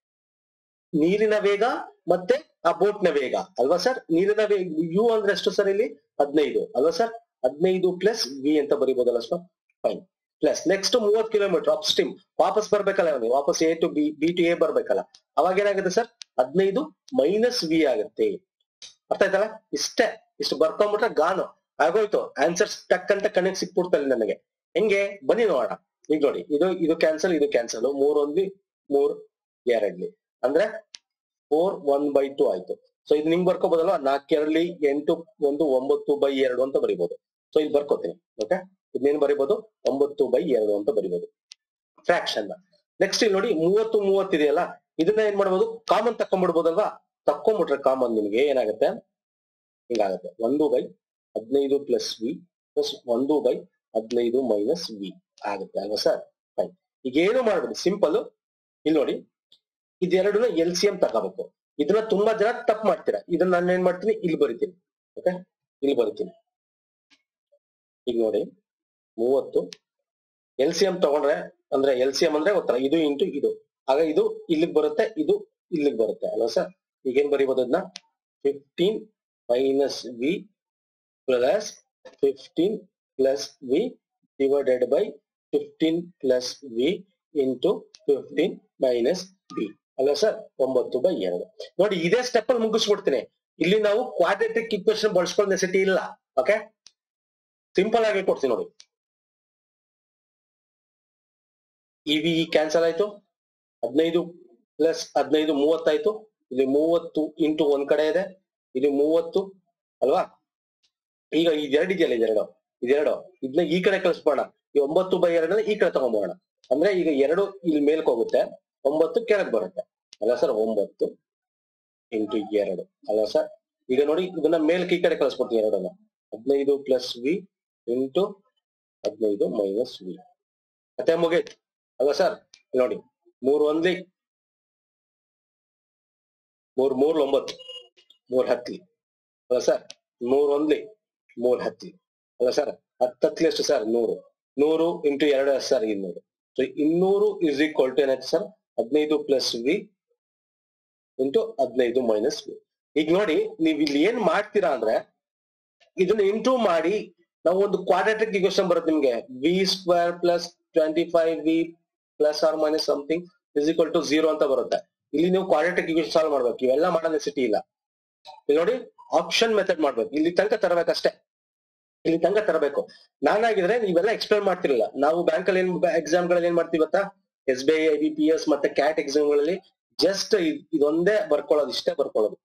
ನೀರಿನ ವೇಗ ಮತ್ತೆ ಆ ಬೋಟ್ ನ ವೇಗ ಅಲ್ವಾ ಸರ್ ನೀರಿನ ವೇಗ ಯು ಅಂದ್ರೆ ಎಷ್ಟು ಸರ್ ಇಲ್ಲಿ ಹದಿನೈದು ಅಲ್ವಾ ಸರ್ ಹದಿನೈದು ಪ್ಲಸ್ ವಿ ಅಂತ ಬರಿಬೋದಲ್ಲ ಸರ್ ಫೈನ್ ಪ್ಲಸ್ ನೆಕ್ಸ್ಟ್ ಮೂವತ್ ಕಿಲೋಮೀಟರ್ ಅಪ್ ಸ್ಟ್ರೀಮ್ ವಾಪಸ್ ಬರ್ಬೇಕಲ್ಲ ಅವನಿಗೆ ವಾಪಸ್ A to B B to A ಬರ್ಬೇಕಲ್ಲ ಅವಾಗ ಏನಾಗುತ್ತೆ ಸರ್ ಹದಿನೈದು ಮೈನಸ್ ವಿ ಆಗುತ್ತೆ ಅರ್ಥ ಆಯ್ತಲ್ಲ ಇಷ್ಟೇ ಇಷ್ಟು ಬರ್ಕೊಂಡ್ಬಿಟ್ರೆ ಗಾನು ಆಗೋಯ್ತು ಆನ್ಸರ್ಸ್ ಟಕ್ ಅಂತ ಕಣ್ಣೆಗೆ ಸಿಕ್ಬಿಡ್ತಲ್ಲ ನನಗೆ ಹೆಂಗೆ ಬನ್ನಿ ನೋಡೋಣ ಈಗ ನೋಡಿ ಇದು ಇದು ಕ್ಯಾನ್ಸಲ್ ಇದು ಕ್ಯಾನ್ಸಲ್ ಮೂರ್ ಒಂದ್ಲಿ ಮೂರ್ ಎರಡ್ಲಿ ಅಂದ್ರೆ ಫೋರ್ ಒನ್ ಬೈ ಟು ಆಯ್ತು ಸೊ ಇದು ನಿಂಗ್ ಬರ್ಕೋಬೋದಲ್ವಾ ನಾಲ್ಕು ಎರಡ್ಲಿ ಎಂಟು ಒಂದು ಒಂಬತ್ತು ಬೈ ಎರಡು ಅಂತ ಬರಿಬೋದು ಸೊ ಇಲ್ಲಿ ಬರ್ಕೋತೀನಿ ಓಕೆ ಇದನ್ನೇನು ಬರಿಬೋದು ಒಂಬತ್ತು ಬೈ ಎರಡು ಅಂತ ಬರಿಬೋದು ಫ್ರಾಕ್ಷನ್ ನೆಕ್ಸ್ಟ್ ಇಲ್ಲಿ ನೋಡಿ ಮೂವತ್ತು ಮೂವತ್ತು ಇದೆಯಲ್ಲ ಇದನ್ನ ಏನ್ ಮಾಡ್ಬೋದು ಕಾಮನ್ ತಕೊಂಡ್ಬಿಡ್ಬೋದಲ್ವಾ ತಕೊಂಡ್ಬಿಟ್ರೆ ಕಾಮನ್ ನಿಮ್ಗೆ ಏನಾಗುತ್ತೆ ಹಿಂಗಾಗುತ್ತೆ ಒಂದು ಬೈ ಹದಿನೈದು ಪ್ಲಸ್ ವಿ ಪ್ಲಸ್ ಒಂದು ಬೈ ಹದಿನೈದು ಮೈನಸ್ ವಿ ಆಗುತ್ತೆ ಅಲ್ವಾ ಸರ್ ಫೈನ್ ಈಗ ಏನು ಮಾಡ್ಬೋದು ಸಿಂಪಲ್ ಇಲ್ಲಿ ನೋಡಿ ಇದೆರಡನ್ನ ಎಲ್ ಸಿ ಎಂ ತಗೋಬೇಕು ಇದನ್ನ ತುಂಬಾ ಜನ ತಪ್ಪು ಮಾಡ್ತೀರಾ ಇದನ್ನ ನಾನು ಏನ್ ಮಾಡ್ತೀನಿ ಇಲ್ಲಿ ಬರಿತೀನಿ ಓಕೆ ಇಲ್ಲಿ ಬರಿತೀನಿ ಈಗ ನೋಡಿ ಮೂವತ್ತು ಎಲ್ ಸಿ ಎಂ ತಗೊಂಡ್ರೆ ಅಂದ್ರೆ ಎಲ್ ಸಿ ಎಂ ಅಂದ್ರೆ ಗೊತ್ತಲ್ಲ ಇದು ಇಂಟು ಇದು ಆಗ ಇದು ಇಲ್ಲಿಗೆ ಬರುತ್ತೆ ಇದು ಇಲ್ಲಿಗೆ ಬರುತ್ತೆ ಅಲ್ವಾ ಸರ್ ಈಗೇನ್ ಬರಿಬೋದು ಅದನ್ನ fifteen minus V plus fifteen plus V divided by fifteen plus V into fifteen minus V ಅಲ್ವಾ ಸರ್ ಒಂಬತ್ತು ಬೈ ಎರಡು ನೋಡಿ ಇದೇ ಸ್ಟೆಪ್ ಅಲ್ಲಿ ಮುಗಿಸ್ಬಿಡ್ತೀನಿ ಇಲ್ಲಿ ನಾವು ಕ್ವಾಡ್ರೆಟಿಕ್ ಇಕ್ವೇಶನ್ ಬಳಸ್ಕೊಳ್ಳೋ ನೆಸಿಟಿ ಇಲ್ಲ ಓಕೆ ಸಿಂಪಲ್ ಆಗಿ ಕೊಡ್ತೀನಿ ನೋಡಿ ಇ ವಿ ಕ್ಯಾನ್ಸಲ್ ಆಯ್ತು ಹದಿನೈದು ಪ್ಲಸ್ ಹದಿನೈದು ಮೂವತ್ತಾಯ್ತು ಇಲ್ಲಿ ಮೂವತ್ತು ಇಂಟು ಒಂದ್ ಕಡೆ ಇದೆ ಇಲ್ಲಿ ಮೂವತ್ತು ಅಲ್ವಾ ಈಗ ಇದೆರಡು ಇದೆಯಲ್ಲ ಇದೆರಡು ಇದೆರಡು ಇದನ್ನ ಈ ಕಡೆ ಕಳಿಸ್ಬೋಣ ಈ ಒಂಬತ್ತು ಬೈ ಎರಡನ್ನ ಈ ಕಡೆ ತಗೊಂಬೋಣ ಅಂದ್ರೆ ಈಗ ಎರಡು ಇಲ್ಲಿ ಮೇಲ್ಕ್ ಹೋಗುತ್ತೆ ಒಂಬತ್ತು ಕೆಳಗ್ ಬರುತ್ತೆ ಅಲ್ಲ ಸರ್ ಒಂಬತ್ತು ಇಂಟು ಎರಡು ಅಲ್ಲ ಸರ್ ಈಗ ನೋಡಿ ಇದನ್ನ ಮೇಲ್ಕ್ ಈ ಕಡೆ ಕಳಿಸ್ಕೊಡ್ತೀನಿ ಎರಡನ್ನ ಹದಿನೈದು ಪ್ಲಸ್ ವಿ ಇಂಟು ಹದಿನೈದು ಮೈನಸ್ ವಿ ಮತ್ತೆ ಮುಗೀತು ಅಲ್ವಾ ಸರ್ ನೋಡಿ ಮೂರ್ ಒಂದ್ಲಿ ಮೂರ್ ಮೂರ್ ಒಂಬತ್ತು ಮೂರ್ ಹತ್ಲಿ ಅಲ್ಲ ಸರ್ ಮೂರ್ ಒಂದ್ಲಿ ಮೂರ್ ಹತ್ಲಿ ಅಲ್ಲ ಸರ್ ಹತ್ತತ್ಲಿ ಎಷ್ಟು ಸರ್ ನೂರು ನೂರು ಇಂಟು ಎರಡು ಸರ್ ಇನ್ನೂರು ಸೊ ಇನ್ನೂರು ಇಸ್ ಈಕ್ವಲ್ ಟು ಏನಾಯ್ತು ಸರ್ ಹದಿನೈದು ಪ್ಲಸ್ ವಿ ಇಂಟು ಹದಿನೈದು ಮೈನಸ್ ವಿ ಈಗ ನೋಡಿ ನೀವ್ ಇಲ್ಲಿ ಏನ್ ಮಾಡ್ತೀರಾ ಅಂದ್ರೆ ಇದನ್ನ ಇಂಟು ಮಾಡಿ ನಾವು ಒಂದು ಕ್ವಾಡ್ರಾಟಿಕ್ ಇಕ್ವೇಶನ್ ಬರುತ್ತೆ ನಿಮ್ಗೆ V square plus twenty five V plus ಆರ್ minus something is equal to zero ಅಂತ ಬರುತ್ತೆ ಇಲ್ಲಿ ನೀವು ಕ್ವಾಡ್ರಾಟಿಕ್ ಇಕ್ವೇಶನ್ ಸಾಲ್ವ್ ಮಾಡ್ಬೇಕು ಇವೆಲ್ಲ ಮಾಡೋ ನೆಸಿಟಿ ಇಲ್ಲ ಇಲ್ಲಿ ನೋಡಿ ಆಪ್ಷನ್ ಮೆಥಡ್ ಮಾಡ್ಬೇಕು ಇಲ್ಲಿ ತನಕ ತರಬೇಕಷ್ಟೇ ಇಲ್ಲಿ ತನಕ ತರಬೇಕು ನಾನಾಗಿದ್ರೆ ನೀವೆಲ್ಲ ಎಕ್ಸ್ಪ್ಲೇನ್ ಮಾಡ್ತಿರಲಿಲ್ಲ ನಾವು ಬ್ಯಾಂಕ್ ಅಲ್ಲಿ ಏನ್ ಎಕ್ಸಾಮ್ ಗಳಲ್ಲಿ ಏನ್ ಮಾಡ್ತೀವಿ ಗೊತ್ತಾ S B I B P S ಮತ್ತೆ ಕ್ಯಾಟ್ ಎಕ್ಸಾಮ್ ಗಳಲ್ಲಿ ಜಸ್ಟ್ ಇದೊಂದೇ ಬರ್ಕೊಳ್ಳೋದು ಇಷ್ಟೇ ಬರ್ಕೊಳ್ಳೋದು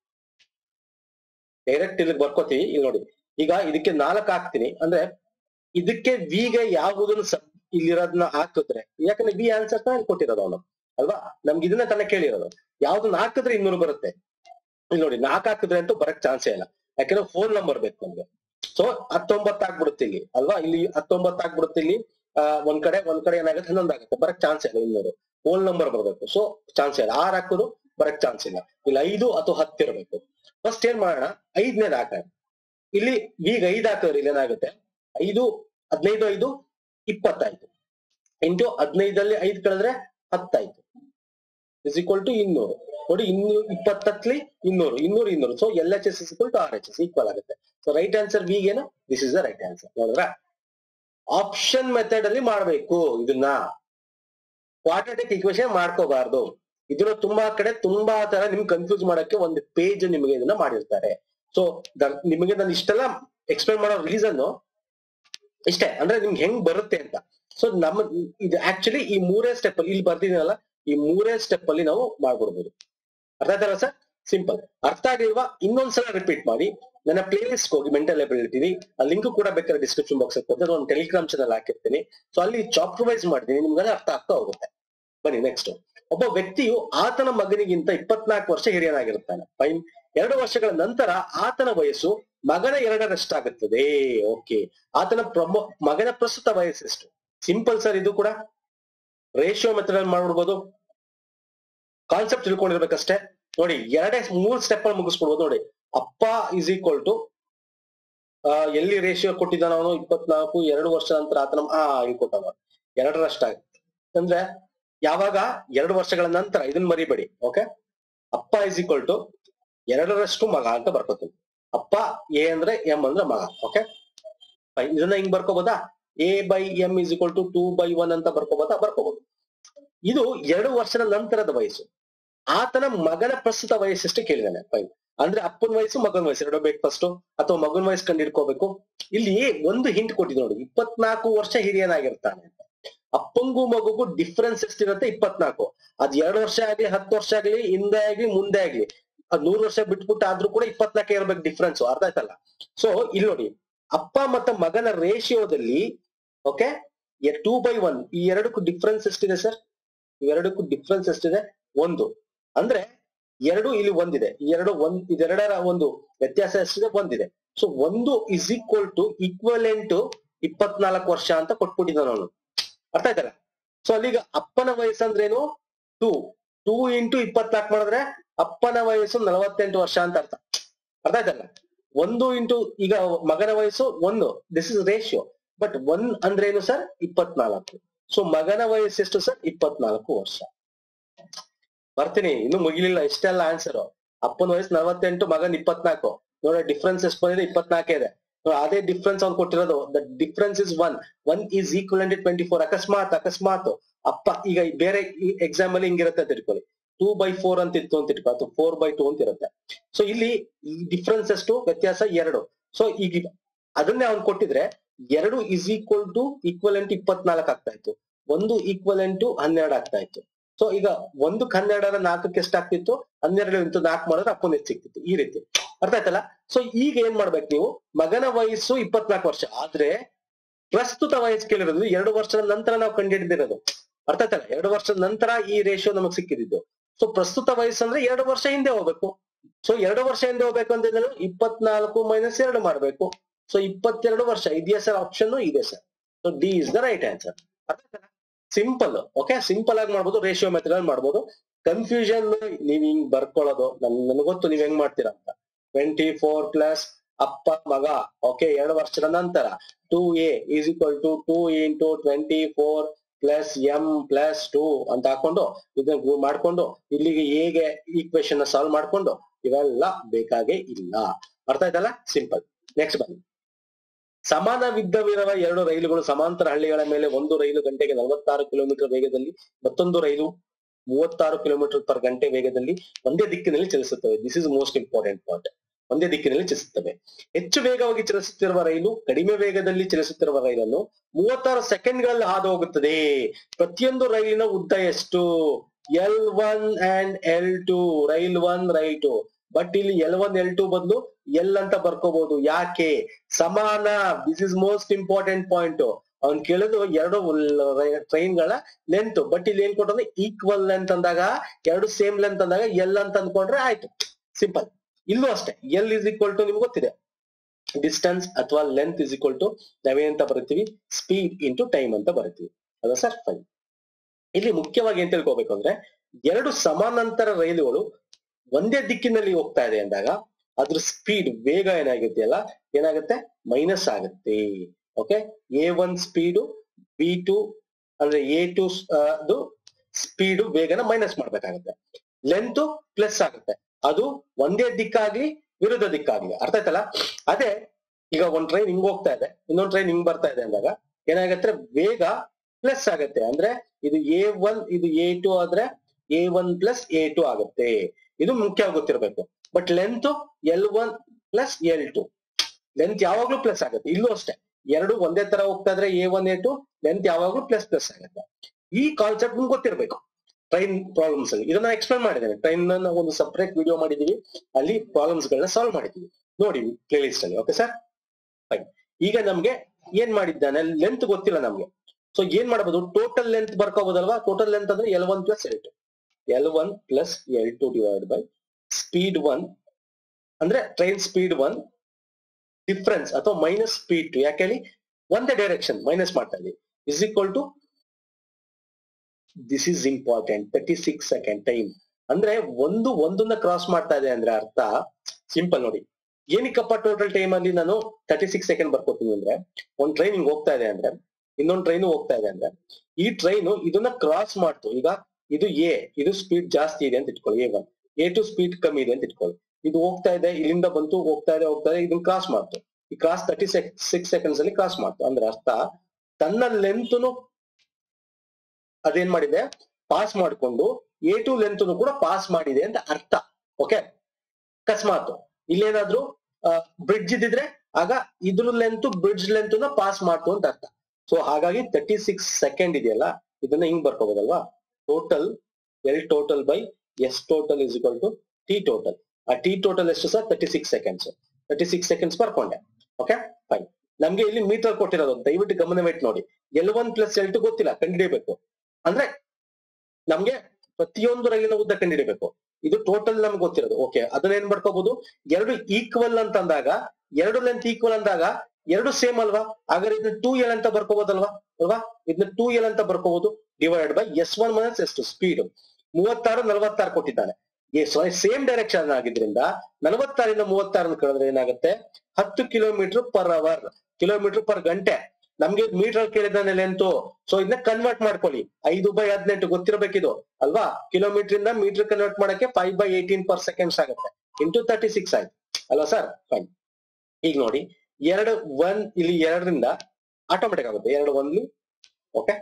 ಡೈರೆಕ್ಟ್ ಇಲ್ಲಿಗೆ ಬರ್ಕೋತೀವಿ ಇಲ್ಲಿ ನೋಡಿ ಈಗ ಇದಕ್ಕೆ ನಾಲ್ಕು ಹಾಕ್ತೀನಿ ಅಂದ್ರೆ ಇದಕ್ಕೆ ವಿಗೆ ಯಾವುದನ್ನು ಸ- ಇಲ್ಲಿರೋದನ್ನ ಹಾಕಿದ್ರೆ ಯಾಕಂದ್ರೆ ವಿ ಆನ್ಸರ್ ತಾನೇ ಕೊಟ್ಟಿರೋದು ಅವನು ಅಲ್ವಾ ನಮ್ಗೆ ಇದನ್ನ ತಾನೇ ಕೇಳಿರೋದು ಯಾವ್ದನ್ನ ಹಾಕಿದ್ರೆ ಇನ್ನೂರು ಬರುತ್ತೆ ಇಲ್ಲಿ ನೋಡಿ ನಾಲ್ಕು ಹಾಕಿದ್ರೆ ಅಂತೂ ಬರಕ್ ಚಾನ್ಸೇ ಇಲ್ಲ ಯಾಕಂದ್ರೆ ಫೋನ್ ನಂಬರ್ ಬೇಕು ನಮ್ಗೆ ಸೊ ಹತ್ತೊಂಬತ್ತು ಆಗ್ಬಿಡುತ್ತೆ ಇಲ್ಲಿ ಅಲ್ವಾ ಇಲ್ಲಿ ಹತ್ತೊಂಬತ್ತು ಆಗ್ಬಿಡುತ್ತೆ ಇಲ್ಲಿ ಆ, ಒಂದ್ ಕಡೆ ಒಂದ್ ಕಡೆ ಏನಾಗುತ್ತೆ ಹನ್ನೊಂದು ಆಗುತ್ತೆ ಬರಕ್ ಚಾನ್ಸ್ ಇಲ್ಲ ಇನ್ನೂರು ಫೋನ್ ನಂಬರ್ ಬರ್ಬೇಕು ಸೊ ಚಾನ್ಸ್ ಇಲ್ಲ ಆರ್ ಹಾಕಿದ್ರು ಬರಕ್ ಚಾನ್ಸ್ ಇಲ್ಲ ಇಲ್ಲಿ ಐದು ಅಥವಾ ಹತ್ತು ಇರಬೇಕು ಫಸ್ಟ್ ಏನ್ ಮಾಡೋಣ ಐದನೇದು ಹಾಕೋಣ ಇಲ್ಲಿ ಈಗ ಐದು ಹಾಕಿದ್ರೆ ಇಲ್ಲಿ ಏನಾಗುತ್ತೆ ಐದು ಹದಿನೈದು ಐದು ಇಪ್ಪತ್ತಾಯ್ತು ಇಂಟು ಹದಿನೈದಲ್ಲಿ ಐದು ಕಳೆದ್ರೆ ಹತ್ತಾಯ್ತು ಇಸ್ ಈಕ್ವಲ್ ಟು ಇನ್ನೂರು ನೋಡಿ ಇನ್ನೂರು ಇಪ್ಪತ್ತತ್ಲಿ ಇನ್ನೂರು ಇನ್ನೂರು ಇನ್ನೂರು so L H S is equal to R H S equal ಆಗುತ್ತೆ ಸೊ ರೈಟ್ ಆನ್ಸರ್ ವಿ ಏನು this is the right answer ನೋಡಿದ್ರ ಆಪ್ಷನ್ ಮೆಥಡ್ ಅಲ್ಲಿ ಮಾಡಬೇಕು ಇದನ್ನ ಕ್ವಾಡ್ರಾಟಿಕ್ ಇಕ್ವೇಶನ್ ಮಾಡ್ಕೋಬಾರ್ದು ಇದನ್ನ ತುಂಬಾ ಕಡೆ ತುಂಬಾ ತರ ನಿಮ್ಗೆ ಕನ್ಫ್ಯೂಸ್ ಮಾಡಕ್ಕೆ ಒಂದು ಪೇಜ್ ನಿಮಗೆ ಇದನ್ನ ಮಾಡಿರ್ತಾರೆ ಸೊ ನಿಮಗೆ ನಾನು ಇಷ್ಟೆಲ್ಲ ಎಕ್ಸ್ಪ್ಲೈನ್ ಮಾಡೋ ರೀಸನ್ ಇಷ್ಟೇ ಅಂದ್ರೆ ನಿಮ್ಗೆ ಹೆಂಗ್ ಬರುತ್ತೆ ಅಂತ ಸೊ ನಮ್ಮ ಇದು ಆಕ್ಚುಲಿ ಈ ಮೂರೇ ಸ್ಟೆಪ್ ಅಲ್ಲಿ ಇಲ್ಲಿ ಬರ್ದಿದ್ದೀನಲ್ಲ ಈ ಮೂರೇ ಸ್ಟೆಪ್ ಅಲ್ಲಿ ನಾವು ಮಾಡ್ಬಿಡ್ಬೋದು ಅರ್ಥ ಆಯ್ತಲ್ಲ ಸರ್ ಸಿಂಪಲ್ ಅರ್ಥ ಆಗಿಲ್ವಾ ಇನ್ನೊಂದ್ಸಲ ರಿಪೀಟ್ ಮಾಡಿ ನನ್ನ ಪ್ಲೇ ಲಿಸ್ಟ್ ಹೋಗಿ ಮೆಂಟಲ್ ಎಬಿಲಿಟಿ ಆ ಲಿಂಕ್ ಕೂಡ ಬೇಕಾದ್ರೆ ಡಿಸ್ಕ್ರಿಪ್ಷನ್ ಬಾಕ್ಸ್ ಕೊಡ್ತೀನಿ ಒಂದು ಟೆಲಿಗ್ರಾಮ್ ಚಾನಲ್ ಹಾಕಿರ್ತೀನಿ ಸೊ ಅಲ್ಲಿ ಚಾಪ್ಟರ್ ವೈಸ್ ಮಾಡ್ತೀನಿ ನಿಮ್ಗೆಲ್ಲ ಅರ್ಥ ಆಗ್ತಾ ಹೋಗುತ್ತೆ ಬನ್ನಿ ನೆಕ್ಸ್ಟ್ ಒಬ್ಬ ವ್ಯಕ್ತಿಯು ಆತನ ಮಗನಿಗಿಂತ ಇಪ್ಪತ್ನಾಲ್ಕು ವರ್ಷ ಹಿರಿಯನಾಗಿರುತ್ತಾನೆ ಫೈನ್ ಎರಡು ವರ್ಷಗಳ ನಂತರ ಆತನ ವಯಸ್ಸು ಮಗನ ಎರಡರಷ್ಟಾಗುತ್ತದೆ ಓಕೆ ಆತನ ಪ್ರಮೋ ಮಗನ ಪ್ರಸ್ತುತ ವಯಸ್ಸೆಷ್ಟು ಸಿಂಪಲ್ ಸರ್ ಇದು ಕೂಡ ರೇಷಿಯೋ ಮೆಥಡ್ ಮಾಡ್ಬಿಡ್ಬೋದು ಕಾನ್ಸೆಪ್ಟ್ ತಿಳ್ಕೊಂಡಿರ್ಬೇಕಷ್ಟೇ ನೋಡಿ ಎರಡೇ ಮೂರ್ ಸ್ಟೆಪ್ ಅಲ್ಲಿ ಮುಗಿಸ್ಬಿಡ್ಬೋದು ನೋಡಿ ಅಪ್ಪ ಇಸ್ ಈಕ್ವಲ್ ಟು ಎಲ್ಲಿ ರೇಷಿಯೋ ಕೊಟ್ಟಿದ್ದಾನ ಅವನು ಇಪ್ಪತ್ನಾಲ್ಕು ಎರಡು ವರ್ಷ ನಂತರ ಆತನ ಆ ಇಲ್ಲಿ ಕೊಟ್ಟವ ಎರಡರಷ್ಟಾಗುತ್ತೆ ಅಂದ್ರೆ ಯಾವಾಗ ಎರಡು ವರ್ಷಗಳ ನಂತರ ಇದನ್ನ ಮರಿಬೇಡಿ ಓಕೆ ಅಪ್ಪ ಇಸ್ ಈಕ್ವಲ್ ಟು ಎರಡರಷ್ಟು ಮಗ ಅಂತ ಬರ್ಕೋತೀನಿ ಅಪ್ಪ ಎ ಅಂದ್ರೆ ಎಂ ಅಂದ್ರೆ ಮಗ ಓಕೆ ಇದನ್ನ ಹಿಂಗ್ ಬರ್ಕೋಬೋದಾ A by M is equal to two by one ಅಂತ ಬರ್ಕೋಬೋದಾ ಬರ್ಕೋಬಹುದು ಇದು ಎರಡು ವರ್ಷದ ನಂತರದ ವಯಸ್ಸು ಆತನ ಮಗನ ಪ್ರಸ್ತುತ ವಯಸ್ಸೆಷ್ಟು ಕೇಳಿದಾನೆ ಫೈನ್ ಅಂದ್ರೆ ಅಪ್ಪನ ವಯಸ್ಸು ಮಗನ ವಯಸ್ಸು ಎರಡು ಬೇಕು ಫಸ್ಟ್ ಅಥವಾ ಮಗನ ವಯಸ್ಸು ಕಂಡು ಹಿಡ್ಕೋಬೇಕು ಇಲ್ಲಿ ಒಂದು ಹಿಂಟ್ ಕೊಟ್ಟಿದ್ದು ನೋಡಿ ಇಪ್ಪತ್ನಾಲ್ಕು ವರ್ಷ ಹಿರಿಯನಾಗಿರ್ತಾನೆ ಅಂತ ಅಪ್ಪಂಗೂ ಮಗುಗೂ ಡಿಫ್ರೆನ್ಸ್ ಎಷ್ಟಿರುತ್ತೆ ಇಪ್ಪತ್ನಾಲ್ಕು ಅದ್ ಎರಡು ವರ್ಷ ಆಗ್ಲಿ ಹತ್ತು ವರ್ಷ ಆಗ್ಲಿ ಹಿಂದೆ ಆಗ್ಲಿ ಮುಂದೆ ಆಗ್ಲಿ ಅದ್ ನೂರು ವರ್ಷ ಬಿಟ್ಬಿಟ್ಟು ಆದ್ರೂ ಕೂಡ ಇಪ್ಪತ್ನಾಲ್ಕು ಇರ್ಬೇಕು ಡಿಫ್ರೆನ್ಸ್ ಅರ್ಥ ಆಯ್ತಲ್ಲ ಸೊ ಇಲ್ಲಿ ನೋಡಿ ಅಪ್ಪ ಮತ್ತು ಮಗನ ರೇಷಿಯೋದಲ್ಲಿ ಓಕೆ ಟೂ ಬೈ ಒನ್ ಈ ಎರಡಕ್ಕೂ ಡಿಫ್ರೆನ್ಸ್ ಎಷ್ಟಿದೆ ಸರ್ ಇವೆರಡಕ್ಕೂ ಡಿಫ್ರೆನ್ಸ್ ಎಷ್ಟಿದೆ ಒಂದು ಅಂದ್ರೆ ಎರಡು ಇಲ್ಲಿ ಒಂದಿದೆ ಈ ಎರಡು ಒಂದ್ ಇದೆರಡರ ಒಂದು ವ್ಯತ್ಯಾಸ ಎಷ್ಟಿದೆ ಒಂದಿದೆ ಸೊ ಒಂದು ಇಸ್ ಈಕ್ವಲ್ ಟು ಈಕ್ವಲೆಂಟ್ ಇಪ್ಪತ್ನಾಲ್ಕು ವರ್ಷ ಅಂತ ಕೊಟ್ಬಿಟ್ಟಿದ್ದಾನೆ ಅವನು ಅರ್ಥ ಆಯ್ತಲ್ಲ ಸೊ ಅಲ್ಲಿಗ ಅಪ್ಪನ ವಯಸ್ಸಂದ್ರೇನು ಟೂ ಟೂ ಇಂಟು ಇಪ್ಪತ್ನಾಲ್ಕು ಮಾಡಿದ್ರೆ ಅಪ್ಪನ ವಯಸ್ಸು ನಲವತ್ತೆಂಟು ವರ್ಷ ಅಂತ ಅರ್ಥ ಅರ್ಥ ಆಯ್ತಲ್ಲ ಒಂದು ಇಂಟು ಈಗ ಮಗನ ವಯಸ್ಸು ಒಂದು this is ratio but one ಅಂದ್ರೆ ಏನು ಸರ್ ಇಪ್ಪತ್ನಾಲ್ಕು ಸೊ ಮಗನ ವಯಸ್ಸು ಎಷ್ಟು ಸರ್ ಇಪ್ಪತ್ನಾಲ್ಕು ವರ್ಷ ಬರ್ತೀನಿ ಇನ್ನು ಮುಗಿಲಿಲ್ಲ ಇಷ್ಟೆಲ್ಲ ಆನ್ಸರ್ ಅಪ್ಪನ ವಯಸ್ಸು ನಲವತ್ತೆಂಟು ಮಗನ್ ಇಪ್ಪತ್ನಾಲ್ಕು ನೋಡ ಡಿಫ್ರೆನ್ಸ್ ಎಷ್ಟು ಬಂದಿದೆ ಇಪ್ಪತ್ನಾಲ್ಕೇ ಇದೆ So, ಅದೇ ಡಿಫ್ರೆನ್ಸ್ ಅವ್ನು ಕೊಟ್ಟಿರೋದು the difference is one one is equal twenty four ಅಕಸ್ಮಾತ್ ಅಕಸ್ಮಾತ್ ಅಪ್ಪ ಈಗ ಬೇರೆ ಎಕ್ಸಾಮ್ ಅಲ್ಲಿ ಹಿಂಗಿರುತ್ತೆ ಅಂತ ಇಟ್ಕೊಳ್ಳಿ ಟೂ ಬೈ ಫೋರ್ ಅಂತ ಇತ್ತು ಅಂತ ಇಟ್ಕೊ ಅಥವಾ ಫೋರ್ ಬೈ ಟೂ ಅಂತ ಇರುತ್ತೆ ಸೊ ಇಲ್ಲಿ ಈ ಡಿಫ್ರೆನ್ಸ್ ಎಷ್ಟು ವ್ಯತ್ಯಾಸ ಎರಡು ಸೊ ಈಗ ಅದನ್ನೇ ಅವ್ನು ಕೊಟ್ಟಿದ್ರೆ ಎರಡು ಇಸ್ ಈಕ್ವಲ್ ಟು ಈಕ್ವಲೆಂಟ್ ಇಪ್ಪತ್ನಾಲ್ಕು ಆಗ್ತಾ ಇತ್ತು ಒಂದು ಈಕ್ವಲೆಂಟ್ ಹನ್ನೆರಡು ಆಗ್ತಾ ಇತ್ತು ಸೊ ಈಗ ಒಂದಕ್ಕೆ ಹನ್ನೆರಡರ ನಾಲ್ಕಕ್ಕೆ ಎಷ್ಟಾಗ್ತಿತ್ತು ಹನ್ನೆರಡು ಇಂಟು ನಾಲ್ಕು ಮಾಡಿದ್ರೆ ಅಪ್ಪನ ಎಷ್ಟು ಸಿಕ್ತಿತ್ತು ಈ ರೀತಿ ಅರ್ಥ ಆಯ್ತಲ್ಲ ಸೊ ಈಗ ಏನ್ ಮಾಡ್ಬೇಕು ನೀವು ಮಗನ ವಯಸ್ಸು ಇಪ್ಪತ್ನಾಲ್ಕು ವರ್ಷ ಆದ್ರೆ ಪ್ರಸ್ತುತ ವಯಸ್ಸು ಕೇಳಿರೋದು ಎರಡು ವರ್ಷದ ನಂತರ ನಾವು ಕಂಡುಹಿಡಿದಿರೋದು ಅರ್ಥ ಆಯ್ತಲ್ಲ ಎರಡು ವರ್ಷದ ನಂತರ ಈ ರೇಷಿಯೋ ನಮಗ್ ಸಿಕ್ಕಿದ್ದು ಸೊ ಪ್ರಸ್ತುತ ವಯಸ್ಸು ಅಂದ್ರೆ ಎರಡು ವರ್ಷ ಹಿಂದೆ ಹೋಗ್ಬೇಕು ಸೊ ಎರಡು ವರ್ಷ ಹಿಂದೆ ಹೋಗ್ಬೇಕು ಅಂತಂದ್ರೆ ಇಪ್ಪತ್ನಾಲ್ಕು ಮೈನಸ್ ಎರಡು ಮಾಡ್ಬೇಕು ಸೊ ಇಪ್ಪತ್ತೆರಡು ವರ್ಷ ಇದೆಯಾ ಸರ್ ಆಪ್ಷನ್ ಇದೆ sir so D is the right answer simple okay simple ಆಗಿ ಮಾಡ್ಬೋದು ರೇಷಿಯೋ ಮೆಥಡ್ ಅಲ್ಲಿ ಮಾಡ್ಬೋದು ಕನ್ಫ್ಯೂಷನ್ ನೀವ್ ಹಿಂಗ್ ಬರ್ಕೊಳ್ಳೋದು ನನ್ ನನಗ್ ಗೊತ್ತು ನೀವ್ ಹೆಂಗ್ ಮಾಡ್ತೀರಾ ಅಂತ ಟ್ವೆಂಟಿ ಫೋರ್ ಪ್ಲಸ್ ಅಪ್ಪ ಮಗ ಓಕೆ ಎರಡು ವರ್ಷದ ನಂತರ two A is equal to two into twenty four plus M plus two ಅಂತ ಹಾಕೊಂಡು ಇದನ್ನ ಮಾಡ್ಕೊಂಡು ಇಲ್ಲಿಗೆ ಹೇಗೆ ಈಕ್ವೇಶನ್ ಸಾಲ್ವ್ ಮಾಡ್ಕೊಂಡು ಇವೆಲ್ಲ ಬೇಕಾಗೇ ಇಲ್ಲ ಅರ್ಥ ಆಯ್ತಲ್ಲ ಸಿಂಪಲ್ ನೆಕ್ಸ್ಟ್ ಬನ್ನಿ ಸಮಾನವಿದ್ದವಿರುವ ಎರಡು ರೈಲುಗಳು ಸಮಾಂತರ ಹಳ್ಳಿಗಳ ಮೇಲೆ ಒಂದು ರೈಲು ಗಂಟೆಗೆ ನಲವತ್ತಾರು ಕಿಲೋಮೀಟರ್ ವೇಗದಲ್ಲಿ ಮತ್ತೊಂದು ರೈಲು ಮೂವತ್ತಾರು ಕಿಲೋಮೀಟರ್ ಪರ್ ಗಂಟೆ ವೇಗದಲ್ಲಿ ಒಂದೇ ದಿಕ್ಕಿನಲ್ಲಿ ಚಲಿಸುತ್ತವೆ this is most important point ಒಂದೇ ದಿಕ್ಕಿನಲ್ಲಿ ಚಲಿಸುತ್ತವೆ ಹೆಚ್ಚು ವೇಗವಾಗಿ ಚಲಿಸುತ್ತಿರುವ ರೈಲು ಕಡಿಮೆ ವೇಗದಲ್ಲಿ ಚಲಿಸುತ್ತಿರುವ ರೈಲನ್ನು ಮೂವತ್ತಾರು ಸೆಕೆಂಡ್ಗಳಲ್ಲಿ ಹಾದು ಹೋಗುತ್ತದೆ ಪ್ರತಿಯೊಂದು ರೈಲಿನ ಉದ್ದ ಎಷ್ಟು L one and L two rail one rail two but ಇಲ್ಲಿ ಎಲ್ ಒನ್ ಎಲ್ ಟು ಬದಲು ಎಲ್ ಅಂತ ಬರ್ಕೋಬಹುದು ಯಾಕೆ ಸಮಾನ this is most important point ಅವ್ನ್ ಕೇಳಿದ್ರು ಎರಡು ಟ್ರೈನ್ ಗಳ ಲೆಂತ್ ಬಟ್ ಇಲ್ಲಿ ಏನ್ ಕೊಟ್ಟಂದ್ರೆ ಈಕ್ವಲ್ ಲೆಂತ್ ಅಂದಾಗ ಎರಡು ಸೇಮ್ ಲೆಂತ್ ಅಂದಾಗ ಎಲ್ ಅಂತ ಅಂದ್ಕೊಂಡ್ರೆ ಆಯ್ತು ಸಿಂಪಲ್ ಇಲ್ಲೂ ಅಷ್ಟೇ ಎಲ್ ಇಸ್ ಈಕ್ವಲ್ ಟು ನಿಮ್ಗೆ ಗೊತ್ತಿದೆ ಡಿಸ್ಟೆನ್ಸ್ ಅಥವಾ ಲೆಂತ್ ಇಸ್ ಈಕ್ವಲ್ ಟು ನಾವೇನಂತ ಬರಿತೀವಿ ಸ್ಪೀಡ್ ಇಂಟು ಟೈಮ್ ಅಂತ ಬರಿತೀವಿ ಅಲ್ಲ ಸರ್ ಫೈನ್ ಇಲ್ಲಿ ಮುಖ್ಯವಾಗಿ ಏನ್ ತಿಳ್ಕೊಬೇಕು ಅಂದ್ರೆ ಎರಡು ಸಮಾನಾಂತರ ರೈಲುಗಳು ಒಂದೇ ದಿಕ್ಕಿನಲ್ಲಿ ಹೋಗ್ತಾ ಇದೆ ಅಂದಾಗ ಅದ್ರ ಸ್ಪೀಡ್ ವೇಗ ಏನಾಗಿದೆಯಲ್ಲ ಏನಾಗುತ್ತೆ ಮೈನಸ್ ಆಗುತ್ತೆ okay A one speed B two ಅಂದ್ರೆ ಎ ಟು ಅದು ಸ್ಪೀಡು ವೇಗನ ಮೈನಸ್ ಮಾಡ್ಬೇಕಾಗತ್ತೆ ಲೆಂತ್ ಪ್ಲಸ್ ಆಗುತ್ತೆ ಅದು ಒಂದೇ ದಿಕ್ಕಾಗ್ಲಿ ವಿರುದ್ಧ ದಿಕ್ಕಾಗ್ಲಿ ಅರ್ಥ ಆಯ್ತಲ್ಲ ಅದೇ ಈಗ ಒಂದ್ ಟ್ರೈನ್ ಹಿಂಗ್ ಹೋಗ್ತಾ ಇದೆ ಇನ್ನೊಂದ್ ಟ್ರೈನ್ ಹಿಂಗ್ ಬರ್ತಾ ಇದೆ ಅಂದಾಗ ಏನಾಗತ್ತೆ ವೇಗ ಪ್ಲಸ್ ಆಗತ್ತೆ ಅಂದ್ರೆ ಇದು ಎ ಒನ್ ಇದು ಎ ಟು ಆದ್ರೆ A one plus A two ಆಗುತ್ತೆ ಇದು ಮುಖ್ಯವಾಗಿ ಗೊತ್ತಿರಬೇಕು but length L one plus L two length ಯಾವಾಗ್ಲೂ ಪ್ಲಸ್ ಆಗುತ್ತೆ ಇಲ್ಲೂ ಅಷ್ಟೇ ಎರಡು ಒಂದೇ ತರ ಹೋಗ್ತಾ ಇದ್ರೆ A one A two length ಯಾವಾಗ್ಲೂ ಪ್ಲಸ್ ಪ್ಲಸ್ ಆಗುತ್ತೆ ಈ ಕಾನ್ಸೆಪ್ಟ್ ನಿಮ್ಗೆ ಗೊತ್ತಿರಬೇಕು ಟ್ರೈನ್ ಪ್ರಾಬ್ಲಮ್ಸ್ ಅಲ್ಲಿ ಇದನ್ನ ಎಕ್ಸ್ಪ್ಲೇನ್ ಮಾಡಿದ್ದೇನೆ ಟ್ರೈನ್ ಒಂದು ಸಪರೇಟ್ ವಿಡಿಯೋ ಮಾಡಿದೀವಿ ಅಲ್ಲಿ ಪ್ರಾಬ್ಲಮ್ಸ್ ಗಳನ್ನ ಸಾಲ್ವ್ ಮಾಡಿದೀವಿ ನೋಡಿ ಪ್ಲೇ ಲಿಸ್ಟ್ ಅಲ್ಲಿ ಓಕೆ ಸರ್ ಫೈನ್ ಈಗ ನಮ್ಗೆ ಏನ್ ಮಾಡಿದ್ದಾನೆ ಲೆಂತ್ ಗೊತ್ತಿಲ್ಲ ನಮ್ಗೆ ಸೊ ಏನ್ ಮಾಡಬಹುದು ಟೋಟಲ್ ಲೆಂತ್ ಬರ್ಕೋಬಹುದಲ್ವಾ ಟೋಟಲ್ ಲೆಂತ್ ಅಂದ್ರೆ L one plus L two L one plus L two divide by speed one ಅಂದ್ರೆ ಟ್ರೈನ್ ಸ್ಪೀಡ್ ಒನ್ ಡಿಫ್ರೆನ್ಸ್ ಅಥವಾ ಮೈನಸ್ ಸ್ಪೀಡ್ ಟು ಯಾಕೆ ಹೇಳಿ ಒಂದೇ ಡೈರೆಕ್ಷನ್ ಮೈನಸ್ ಮಾಡ್ತಾ ಇದೀವಿ is equal to this is important thirty six second time ಅಂದ್ರೆ ಒಂದು ಒಂದನ್ನ ಕ್ರಾಸ್ ಮಾಡ್ತಾ ಇದೆ ಅಂದ್ರೆ ಅರ್ಥ ಸಿಂಪಲ್ ನೋಡಿ ಏನಕ್ಕಪ್ಪ ಟೋಟಲ್ ಟೈಮ್ ಅಲ್ಲಿ ನಾನು ತರ್ಟಿ ಸಿಕ್ಸ್ ಸೆಕೆಂಡ್ ಬರ್ಕೋತೀನಿ ಅಂದ್ರೆ ಒಂದ್ ಟ್ರೈನ್ ಹಿಂಗ್ ಹೋಗ್ತಾ ಇದೆ ಅಂದ್ರೆ ಇನ್ನೊಂದ್ ಟ್ರೈನ್ ಹೋಗ್ತಾ ಇದೆ ಅಂದ್ರೆ ಈ ಟ್ರೈನ್ ಇದನ್ನ ಕ್ರಾಸ್ ಮಾಡ್ತು ಈಗ ಇದು ಎ ಇದು ಸ್ಪೀಡ್ ಜಾಸ್ತಿ ಇದೆ ಅಂತ ಇಟ್ಕೊಳ್ಳಿ A one A two speed ಕಮ್ಮಿ ಇದೆ ಅಂತ ಇಟ್ಕೊಳ್ಳಿ ಇದು ಹೋಗ್ತಾ ಇದೆ ಇಲ್ಲಿಂದ ಬಂತು ಹೋಗ್ತಾ ಇದೆ ಹೋಗ್ತಾ ಇದೆ ಇದನ್ನ ಕ್ರಾಸ್ ಮಾಡ್ತು ಈ ಕ್ರಾಸ್ ತರ್ಟಿ ಸಿಕ್ಸ್ ಸೆಕೆಂಡ್ಸ್ ಅಲ್ಲಿ ಕ್ರಾಸ್ ಮಾಡ್ತು ಅಂದ್ರೆ ಅರ್ಥ ತನ್ನ ಲೆಂತ್ನು ಅದೇನ್ ಮಾಡಿದೆ ಪಾಸ್ ಮಾಡ್ಕೊಂಡು ಎ ಟು ಲೆಂತ್ ಕೂಡ ಪಾಸ್ ಮಾಡಿದೆ ಅಂತ ಅರ್ಥ ಓಕೆ ಅಕಸ್ಮಾತ್ ಇಲ್ಲೇನಾದ್ರೂ ಬ್ರಿಡ್ಜ್ ಇದ್ದಿದ್ರೆ ಆಗ ಇದ್ರ ಲೆಂತ್ ಬ್ರಿಡ್ಜ್ ಲೆಂತ್ ನ ಪಾಸ್ ಮಾಡ್ತು ಅಂತ ಅರ್ಥ ಸೊ ಹಾಗಾಗಿ ತರ್ಟಿ ಸಿಕ್ಸ್ ಸೆಕೆಂಡ್ ಇದೆಯಲ್ಲ ಇದನ್ನ ಹಿಂಗ್ ಬರ್ಕೋಬೋದಲ್ವಾ total L total by S total is equal to T total ಆ ಟಿ ಟೋಟಲ್ ಎಷ್ಟು sir thirty six seconds thirty six seconds ಬರ್ಕೊಂಡೆ ಓಕೆ ಫೈನ್ ನಮ್ಗೆ ಇಲ್ಲಿ ಮೀಟರ್ ಕೊಟ್ಟಿರೋದು ದಯವಿಟ್ಟು ಗಮನವಿಟ್ಟು ನೋಡಿ L one plus L two ಗೊತ್ತಿಲ್ಲ ಕಂಡುಹಿಡಿಯಬೇಕು ಅಂದ್ರೆ ನಮ್ಗೆ ಪ್ರತಿಯೊಂದು ರೈಲಿನ ಉದ್ದ ಕಂಡುಹಿಡಿಬೇಕು ಇದು ಟೋಟಲ್ ನಮ್ಗೆ ಗೊತ್ತಿರೋದು ಓಕೆ ಅದನ್ನ ಏನ್ ಮಾಡ್ಕೋಬಹುದು ಎರಡು ಈಕ್ವಲ್ ಅಂತ ಅಂದಾಗ ಎರಡು ಲೆಂತ್ ಈಕ್ವಲ್ ಅಂದಾಗ ಎರಡು ಸೇಮ್ ಅಲ್ವಾ ಹಾಗಾದ್ರೆ ಇದನ್ನ ಟೂ ಎಲ್ ಅಂತ ಬರ್ಕೋಬಹುದಲ್ವಾ ಅಲ್ವಾ ಇದನ್ನ ಟೂ ಎಲ್ ಅಂತ ಬರ್ಕೋಬಹುದು divide by S one minus ಎಷ್ಟು ಸ್ಪೀಡ್ ಮೂವತ್ತಾರು ನಲವತ್ತಾರು ಕೊಟ್ಟಿದ್ದಾನೆ ಸಾರಿ ಸೇಮ್ ಡೈರೆಕ್ಷನ್ ಆಗಿದ್ರಿಂದ ನಲವತ್ತಾರಿಂದ ಮೂವತ್ತಾರನ್ನು ಕಳೆದ್ರೆ ಏನಾಗುತ್ತೆ ಹತ್ತು kilometre per hour kilometre per ಗಂಟೆ ನಮ್ಗೆ ಮೀಟರ್ ಕೇಳಿದಾನೆ ಲೆಂತು ಸೊ ಇದನ್ನ ಕನ್ವರ್ಟ್ ಮಾಡ್ಕೊಳ್ಳಿ ಐದು ಬೈ ಹದಿನೆಂಟು ಗೊತ್ತಿರಬೇಕಿದು ಅಲ್ವಾ ಕಿಲೋಮೀಟರ್ ಇಂದ ಮೀಟರ್ ಕನ್ವರ್ಟ್ ಮಾಡಕ್ಕೆ five by eighteen per seconds ಆಗುತ್ತೆ ಇಂಟು ತರ್ಟಿ ಸಿಕ್ಸ್ ಆಯ್ತು ಅಲ್ವಾ ಸರ್ ಫೈನ್ ಈಗ ನೋಡಿ ಎರಡು ಒನ್ ಇಲ್ಲಿ ಎರಡರಿಂದ ಆಟೋಮೆಟಿಕ್ ಆಗುತ್ತೆ ಎರಡು ಒನ್ಲಿ ಓಕೆ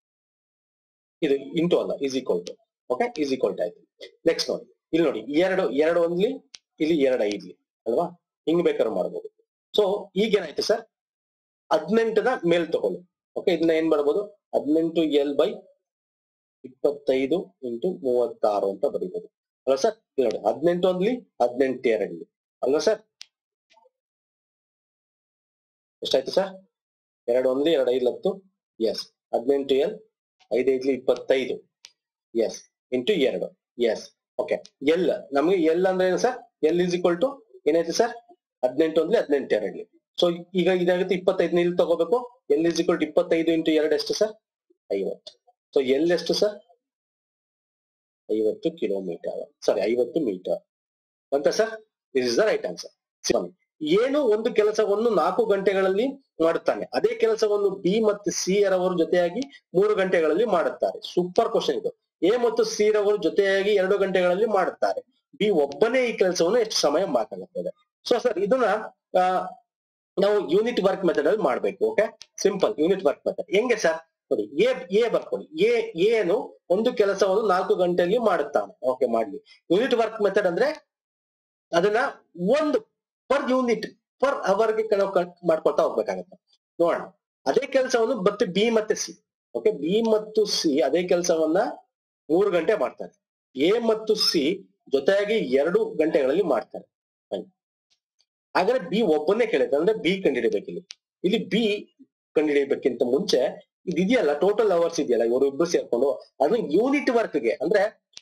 ಇದು ಇಂಟು ಅಲ್ಲ is equal to okay is equal to ಆಯ್ತು ನೆಕ್ಸ್ಟ್ ನೋಡಿ ಇಲ್ಲಿ ನೋಡಿ ಎರಡು ಎರಡು ಒಂದ್ಲಿ ಇಲ್ಲಿ ಎರಡು ಐದ್ಲಿ ಅಲ್ವಾ ಹಿಂಗ್ ಬೇಕಾದ್ರೂ ಮಾಡ್ಬೋದು ಸೊ ಈಗ ಏನಾಯ್ತು ಸರ್ ಹದಿನೆಂಟನ ಮೇಲ್ ತಗೊಳ್ಳಿ ಓಕೆ ಇದನ್ನ ಏನ್ ಮಾಡ್ಬೋದು ಹದಿನೆಂಟು ಎಲ್ ಬೈ ಇಪ್ಪತ್ತೈದು ಇಂಟು ಮೂವತ್ತಾರು ಅಂತ ಬರೀಬಹುದು ಅಲ್ವಾ ಸರ್ ಇಲ್ಲಿ ನೋಡಿ ಹದಿನೆಂಟು ಒಂದ್ಲಿ ಹದಿನೆಂಟು ಎರಡ್ಲಿ ಅಲ್ವಾ ಸರ್ ಎಷ್ಟಾಯ್ತು ಸರ್ ಎರಡು ಒಂದ್ಲಿ ಎರಡು ಐದು ಹತ್ತು ಎಸ್ ಹದಿನೆಂಟು ಎಲ್ ಐದೈದ್ಲಿ ಇಪ್ಪತ್ತೈದು ಎಸ್ ಇಂಟು ಎರಡು ಎಸ್ ಓಕೆ ಎಲ್ ನಮಗೆ ಎಲ್ ಅಂದ್ರೆ ಏನು sir L is equal to ಏನಾಯ್ತು ಸರ್ ಹದಿನೆಂಟು ಒಂದ್ಲಿ ಹದಿನೆಂಟು ಎರಡ್ಲಿ ಸೊ ಈಗ ಇದಾಗುತ್ತೆ ಇಪ್ಪತ್ತೈದು ಇಲ್ಲಿ ತಗೋಬೇಕು ಎಲ್ ಇಸ್ ಈಕ್ವಲ್ ಟು ಇಪ್ಪತ್ತೈದು ಇಂಟು ಎರಡು ಎಷ್ಟು ಸರ್ ಐವತ್ತು ಸೊ ಎಲ್ ಎಷ್ಟು ಸರ್ ಐವತ್ತು ಕಿಲೋಮೀಟರ್ ಸಾರಿ ಐವತ್ತು ಮೀಟರ್ ಅಂತ sir this is the right answer ಏನು ಒಂದು ಕೆಲಸವನ್ನು ನಾಲ್ಕು ಗಂಟೆಗಳಲ್ಲಿ ಮಾಡುತ್ತಾನೆ ಅದೇ ಕೆಲಸವನ್ನು ಬಿ ಮತ್ತು ಸಿ ರವರು ಜೊತೆಯಾಗಿ ಮೂರು ಗಂಟೆಗಳಲ್ಲಿ ಮಾಡುತ್ತಾರೆ ಸೂಪರ್ ಕ್ವಶನ್ ಇದು ಎ ಮತ್ತು ಸಿ ರವರು ಜೊತೆಯಾಗಿ ಎರಡು ಗಂಟೆಗಳಲ್ಲಿ ಮಾಡುತ್ತಾರೆ ಬಿ ಒಬ್ಬನೇ ಈ ಕೆಲಸವನ್ನು ಎಷ್ಟು ಸಮಯ ಮಾತಾಡುತ್ತದೆ ಸೊ ಸರ್ ಇದನ್ನ ಆ, ನಾವು ಯೂನಿಟ್ ವರ್ಕ್ ಮೆಥಡ್ ಅಲ್ಲಿ ಮಾಡ್ಬೇಕು okay simple unit work method ಹೆಂಗೆ ಸರ್ ನೋಡಿ ಎ ಎ ಬರ್ಕೊಳ್ಳಿ ಎ ಏನು ಒಂದು ಕೆಲಸವನ್ನು ನಾಲ್ಕು ಗಂಟೆಯಲ್ಲಿ ಮಾಡುತ್ತಾನೆ ಓಕೆ ಮಾಡ್ಲಿ ಯೂನಿಟ್ ವರ್ಕ್ ಮೆಥಡ್ ಅಂದ್ರೆ ಅದನ್ನ ಒಂದು ಪರ್ ಯೂನಿಟ್ ಪರ್ ಅವರ್ಗೆ ನಾವು ಕಟ್ ಮಾಡ್ಕೊಳ್ತಾ ಹೋಗ್ಬೇಕಾಗತ್ತೆ ನೋಡೋಣ ಅದೇ ಕೆಲಸವನ್ನು ಮತ್ತೆ ಬಿ ಮತ್ತೆ ಸಿ ಓಕೆ ಬಿ ಮತ್ತು ಸಿ ಅದೇ ಕೆಲಸವನ್ನ ಮೂರು ಗಂಟೆ ಮಾಡ್ತಾರೆ ಎ ಮತ್ತು ಸಿ ಜೊತೆಯಾಗಿ ಎರಡು ಗಂಟೆಗಳಲ್ಲಿ ಮಾಡ್ತಾರೆ Fine. ಹಾಗಾದ್ರೆ ಬಿ ಒಬ್ಬನೇ ಕೇಳುತ್ತೆ ಅಂದ್ರೆ ಬಿ ಕಂಡುಹಿಡಿಬೇಕು ಇಲ್ಲಿ ಇಲ್ಲಿ ಬಿ ಕಂಡುಹಿಡಿಯಬೇಕಿಂತ ಮುಂಚೆ ಇದು ಇದೆಯಲ್ಲ ಟೋಟಲ್ ಅವರ್ಸ್ ಇದೆಯಲ್ಲ ಇವರು ಇಬ್ರು ಸೇರ್ಕೊಂಡು ಅದನ್ನ ಯೂನಿಟ್ ವರ್ಕ್ಗೆ ಅಂದ್ರೆ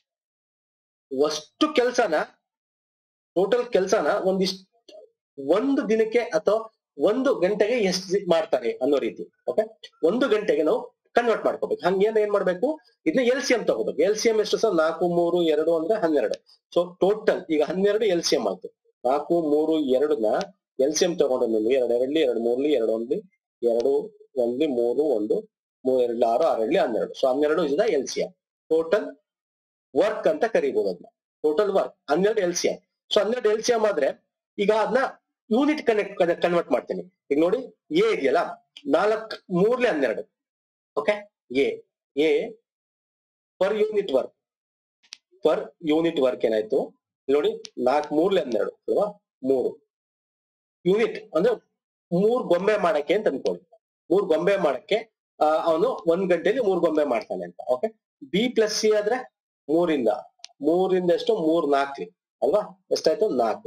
ಅಷ್ಟು ಕೆಲಸನ ಟೋಟಲ್ ಕೆಲಸನ ಒಂದಿಷ್ಟು ಒಂದು ದಿನಕ್ಕೆ ಅಥವಾ ಒಂದು ಗಂಟೆಗೆ ಎಷ್ಟು ಮಾಡ್ತಾರೆ ಅನ್ನೋ ರೀತಿ ಓಕೆ ಒಂದು ಗಂಟೆಗೆ ನಾವು ಕನ್ವರ್ಟ್ ಮಾಡ್ಕೋಬೇಕು ಹಂಗೇನ್ ಏನ್ ಮಾಡ್ಬೇಕು ಇದನ್ನ ಎಲ್ ಸಿ ಎಂ ತಗೋಬೇಕು ಎಲ್ ಸಿ ಎಂ ಎಷ್ಟು ಸರ್ ನಾಲ್ಕು ಮೂರು ಎರಡು ಅಂದ್ರೆ ಹನ್ನೆರಡು ಸೊ ಟೋಟಲ್ ಈಗ ಹನ್ನೆರಡು ಎಲ್ ಸಿ ಎಂ ಆಯ್ತು ನಾಲ್ಕು ಮೂರು ಎರಡನ್ನ ಎಲ್ ಸಿ ಎಂ ತಗೊಂಡು ನೀವು ಎರಡು ಎರಡ್ಲಿ ಎರಡು ಮೂರ್ಲಿ ಎರಡು ಒಂದ್ಲಿ ಎರಡು ಒಂದ್ಲಿ ಮೂರು ಒಂದು ಮೂರು ಎರಡು ಆರು ಆರು ಎರಡ್ಲಿ ಹನ್ನೆರಡು ಸೊ ಹನ್ನೆರಡು is the L C M total work ಅಂತ ಕರಿಬಹುದು ಅದನ್ನ ಟೋಟಲ್ ವರ್ಕ್ ಹನ್ನೆರಡು ಎಲ್ ಸಿ ಎಂ ಸೊ ಹನ್ನೆರಡು ಎಲ್ ಸಿ ಎಂ ಆದ್ರೆ ಈಗ ಅದನ್ನ ಯೂನಿಟ್ ಕನೆಕ್ಟ್ ಕನ್ವರ್ಟ್ ಮಾಡ್ತೀನಿ ಈಗ ನೋಡಿ ಎ ಇದೆಯಲ್ಲ ನಾಲ್ಕ್ ಮೂರ್ಲೆ ಹನ್ನೆರಡು okay A A per unit work per unit work ಏನಾಯ್ತು ಇಲ್ಲಿ ನೋಡಿ ನಾಲ್ಕ್ ಮೂರ್ಲೆ ಹನ್ನೆರಡು ಅಲ್ವಾ ಮೂರು ಯೂನಿಟ್ ಅಂದ್ರೆ ಮೂರ್ ಗೊಂಬೆ ಮಾಡಕ್ಕೆ ಅಂತ ಅನ್ಕೊಳ್ಳಿ ಮೂರ್ ಗೊಂಬೆ ಮಾಡಕ್ಕೆ ಅವನು ಒಂದ್ ಗಂಟೆಲಿ ಮೂರ್ ಗೊಂಬೆ ಮಾಡ್ತಾನೆ ಅಂತ ಓಕೆ ಬಿ ಪ್ಲಸ್ ಸಿ ಆದ್ರೆ ಮೂರಿಂದ ಮೂರಿಂದ ಎಷ್ಟು ಮೂರ್ ನಾಲ್ಕು ಅಲ್ವಾ ಎಷ್ಟಾಯ್ತು ನಾಲ್ಕು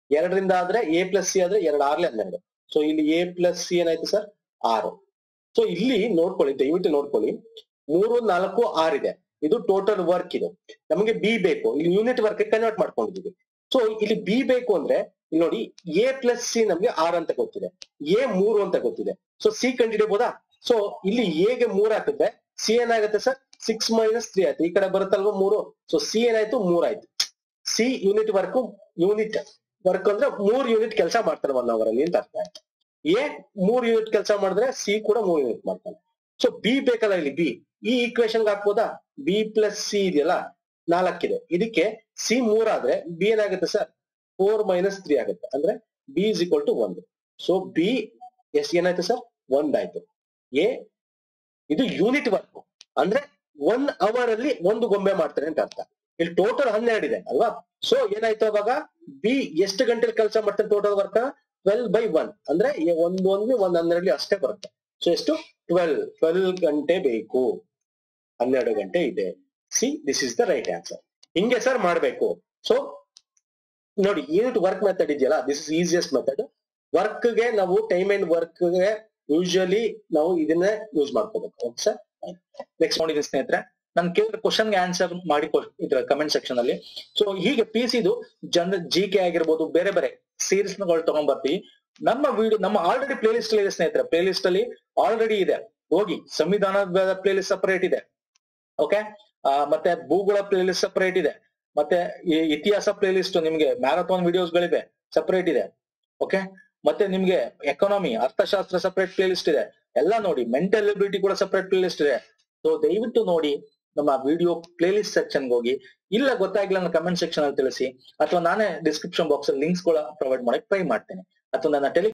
ಎರಡರಿಂದ ಆದ್ರೆ ಎ ಪ್ಲಸ್ ಸಿ ಆದ್ರೆ ಎರಡು ಆರ್ಲೆ ಹನ್ನೆರಡು ಸೊ ಇಲ್ಲಿ ಎ ಪ್ಲಸ್ ಸಿ ಏನಾಯ್ತು ಸರ್ ಆರು ಸೊ ಇಲ್ಲಿ ನೋಡ್ಕೊಳ್ಳಿ ದಯವಿಟ್ಟು ನೋಡ್ಕೊಳ್ಳಿ ಮೂರು ನಾಲ್ಕು ಆರ್ ಇದೆ ಇದು ಟೋಟಲ್ ವರ್ಕ್ ಇದು ನಮಗೆ ಬಿ ಬೇಕು ಇಲ್ಲಿ ಯೂನಿಟ್ ವರ್ಕ್ ಕನ್ವರ್ಟ್ ಮಾಡ್ಕೊಂಡಿದೀವಿ ಸೊ ಇಲ್ಲಿ ಬಿ ಬೇಕು ಅಂದ್ರೆ ಇಲ್ಲಿ ನೋಡಿ ಎ ಪ್ಲಸ್ ಸಿ ನಮ್ಗೆ ಆರ್ ಅಂತ ಗೊತ್ತಿದೆ ಎ ಮೂರು ಅಂತ ಗೊತ್ತಿದೆ ಸೊ ಸಿ ಕಂಡಿಡಿಬಹುದಾ ಸೊ ಇಲ್ಲಿ ಎ ಗೆ ಮೂರ್ ಹಾಕಿದ್ರೆ ಸಿ ಏನಾಗುತ್ತೆ ಸರ್ ಸಿಕ್ಸ್ ಮೈನಸ್ ತ್ರೀ ಆಯ್ತು ಈ ಕಡೆ ಬರುತ್ತಲ್ವಾ ಮೂರು ಸೊ ಸಿ ಏನಾಯ್ತು ಮೂರ್ ಆಯ್ತು C unit work unit work ಅಂದ್ರೆ ಮೂರ್ ಯೂನಿಟ್ ಕೆಲಸ ಮಾಡ್ತಾರೆ ಒನ್ ಅವರ್ ಅಲ್ಲಿ ಅಂತ ಅರ್ಥ ಆಯ್ತು ಎ ಮೂರ್ ಯೂನಿಟ್ ಕೆಲಸ ಮಾಡಿದ್ರೆ ಸಿ ಕೂಡ ಮೂರ್ ಯೂನಿಟ್ ಮಾಡ್ತಾನೆ ಸೊ ಬಿ ಬೇಕಲ್ಲ ಇಲ್ಲಿ ಬಿ ಈ ಈಕ್ವೇಶನ್ ಹಾಕ್ಬೋದಾ ಬಿ ಪ್ಲಸ್ ಸಿ ಇದೆಯಲ್ಲ ನಾಲ್ಕಿದೆ ಇದಕ್ಕೆ ಸಿ ಮೂರಾದ್ರೆ ಬಿ ಏನಾಗುತ್ತೆ ಸರ್ ಫೋರ್ ಮೈನಸ್ ತ್ರೀ ಆಗುತ್ತೆ ಅಂದ್ರೆ ಬಿ ಇಸ್ ಈಕ್ವಲ್ ಟು ಒಂದು ಸೊ ಬಿ ಎಷ್ಟು ಏನಾಯ್ತು ಸರ್ ಒಂದ್ ಆಯ್ತು ಎ ಇದು ಯೂನಿಟ್ ವರ್ಕ್ ಅಂದ್ರೆ ಒನ್ ಅವರ್ ಅಲ್ಲಿ ಒಂದು ಗೊಂಬೆ ಮಾಡ್ತಾರೆ ಅಂತ ಅರ್ಥ ಇಲ್ಲಿ ಟೋಟಲ್ ಹನ್ನೆರಡು ಇದೆ ಅಲ್ವಾ ಸೊ ಏನಾಯ್ತು ಅವಾಗ ಬಿ ಎಷ್ಟು ಗಂಟೆಲಿ ಕೆಲಸ ಮಾಡ್ತಾನೆ total work twelve by one ಅಂದ್ರೆ ಎ- ಒಂದು ಒಂದು ಒಂದ್ ಹನ್ನೆರಡಲ್ಲಿ ಅಷ್ಟೇ ಬರುತ್ತೆ ಸೊ ಎಷ್ಟು ಟ್ವೆಲ್ ಟ್ವೆಲ್ ಗಂಟೆ ಬೇಕು ಹನ್ನೆರಡು ಗಂಟೆ ಇದೆ C this is the right answer ಹಿಂಗೆ ಸರ್ ಮಾಡ್ಬೇಕು ಸೊ ನೋಡಿ ಯೂನಿಟ್ ವರ್ಕ್ ಮೆಥಡ್ ಇದೆಯಲ್ಲ this is easiest method work ಗೆ ನಾವು ಟೈಮ್ ಅಂಡ್ ವರ್ಕ್ ಗೆ ಯೂಶಲಿ ನಾವು ಇದನ್ನೇ ಯೂಸ್ ಮಾಡ್ಕೋಬೇಕು ಓಕೆ ಸರ್ ನೆಕ್ಸ್ಟ್ ನೋಡಿದ್ದೀನಿ ಸ್ನೇಹಿತರೆ ನಾನು ಕೇಳಿದ ಕ್ವಶನ್ ಗೆ ಆನ್ಸರ್ ಮಾಡಿ ಕೊ- ಇದ್ರ ಕಮೆಂಟ್ ಸೆಕ್ಷನ್ ಅಲ್ಲಿ ಸೊ ಹೀಗೆ ಪಿ ಸಿದು ಜನ ಜಿ ಕೆ ಆಗಿರ್ಬೋದು ಬೇರೆ ಬೇರೆ ಸೀರೀಸ್ ಗಳು ತಗೊಂಡ್ಬರ್ತೀವಿ ನಮ್ಮ ವಿಡಿಯೋ ನಮ್ಮ ಆಲ್ರೆಡಿ ಪ್ಲೇ ಲಿಸ್ಟ್ ಇದೆ ಸ್ನೇಹಿತರೆ ಪ್ಲೇ ಲಿಸ್ಟ್ ಅಲ್ಲಿ ಆಲ್ರೆಡಿ ಇದೆ ಹೋಗಿ ಸಂವಿಧಾನದ ಪ್ಲೇ ಲಿಸ್ಟ್ ಸಪರೇಟ್ ಇದೆ ಓಕೆ ಮತ್ತೆ ಭೂಗೋಳ ಪ್ಲೇ ಲಿಸ್ಟ್ ಸಪರೇಟ್ ಇದೆ ಮತ್ತೆ ಈ ಇತಿಹಾಸ ಪ್ಲೇ ಲಿಸ್ಟ್ ನಿಮ್ಗೆ ಮ್ಯಾರಥಾನ್ ವಿಡಿಯೋಸ್ ಗಳಿವೆ ಸಪರೇಟ್ ಇದೆ ಓಕೆ ಮತ್ತೆ ನಿಮ್ಗೆ ಎಕಾನಮಿ ಅರ್ಥಶಾಸ್ತ್ರ ಸಪರೇಟ್ ಪ್ಲೇ ಲಿಸ್ಟ್ ಇದೆ ಎಲ್ಲ ನೋಡಿ ಮೆಂಟಲ್ ಎಬಿಲಿಟಿ ಕೂಡ ಸಪರೇಟ್ ಪ್ಲೇ ಲಿಸ್ಟ್ ಇದೆ ಸೊ ದಯವಿಟ್ಟು ನೋಡಿ ನಮ್ಮ ವಿಡಿಯೋ ಪ್ಲೇ ಲಿಸ್ಟ್ ಸೆಕ್ಷನ್ ಹೋಗಿ ಇಲ್ಲ ಗೊತ್ತಾಗಿಲ್ಲ ನನ್ನ ಕಮೆಂಟ್ ಸೆಕ್ಷನ್ ಅಲ್ಲಿ ತಿಳಿಸಿ ಅಥವಾ ನಾನೇ ಡಿಸ್ಕ್ರಿಪ್ಷನ್ ಬಾಕ್ಸ್ ಅಲ್ಲಿ ಲಿಂಕ್ಸ್ ಕೂಡ ಪ್ರೊವೈಡ್ ಮಾಡಕ್ ಟ್ರೈ ಮಾಡ್ತೇನೆ ಅಥವಾ ನನ್ನ ಟೆಲಿ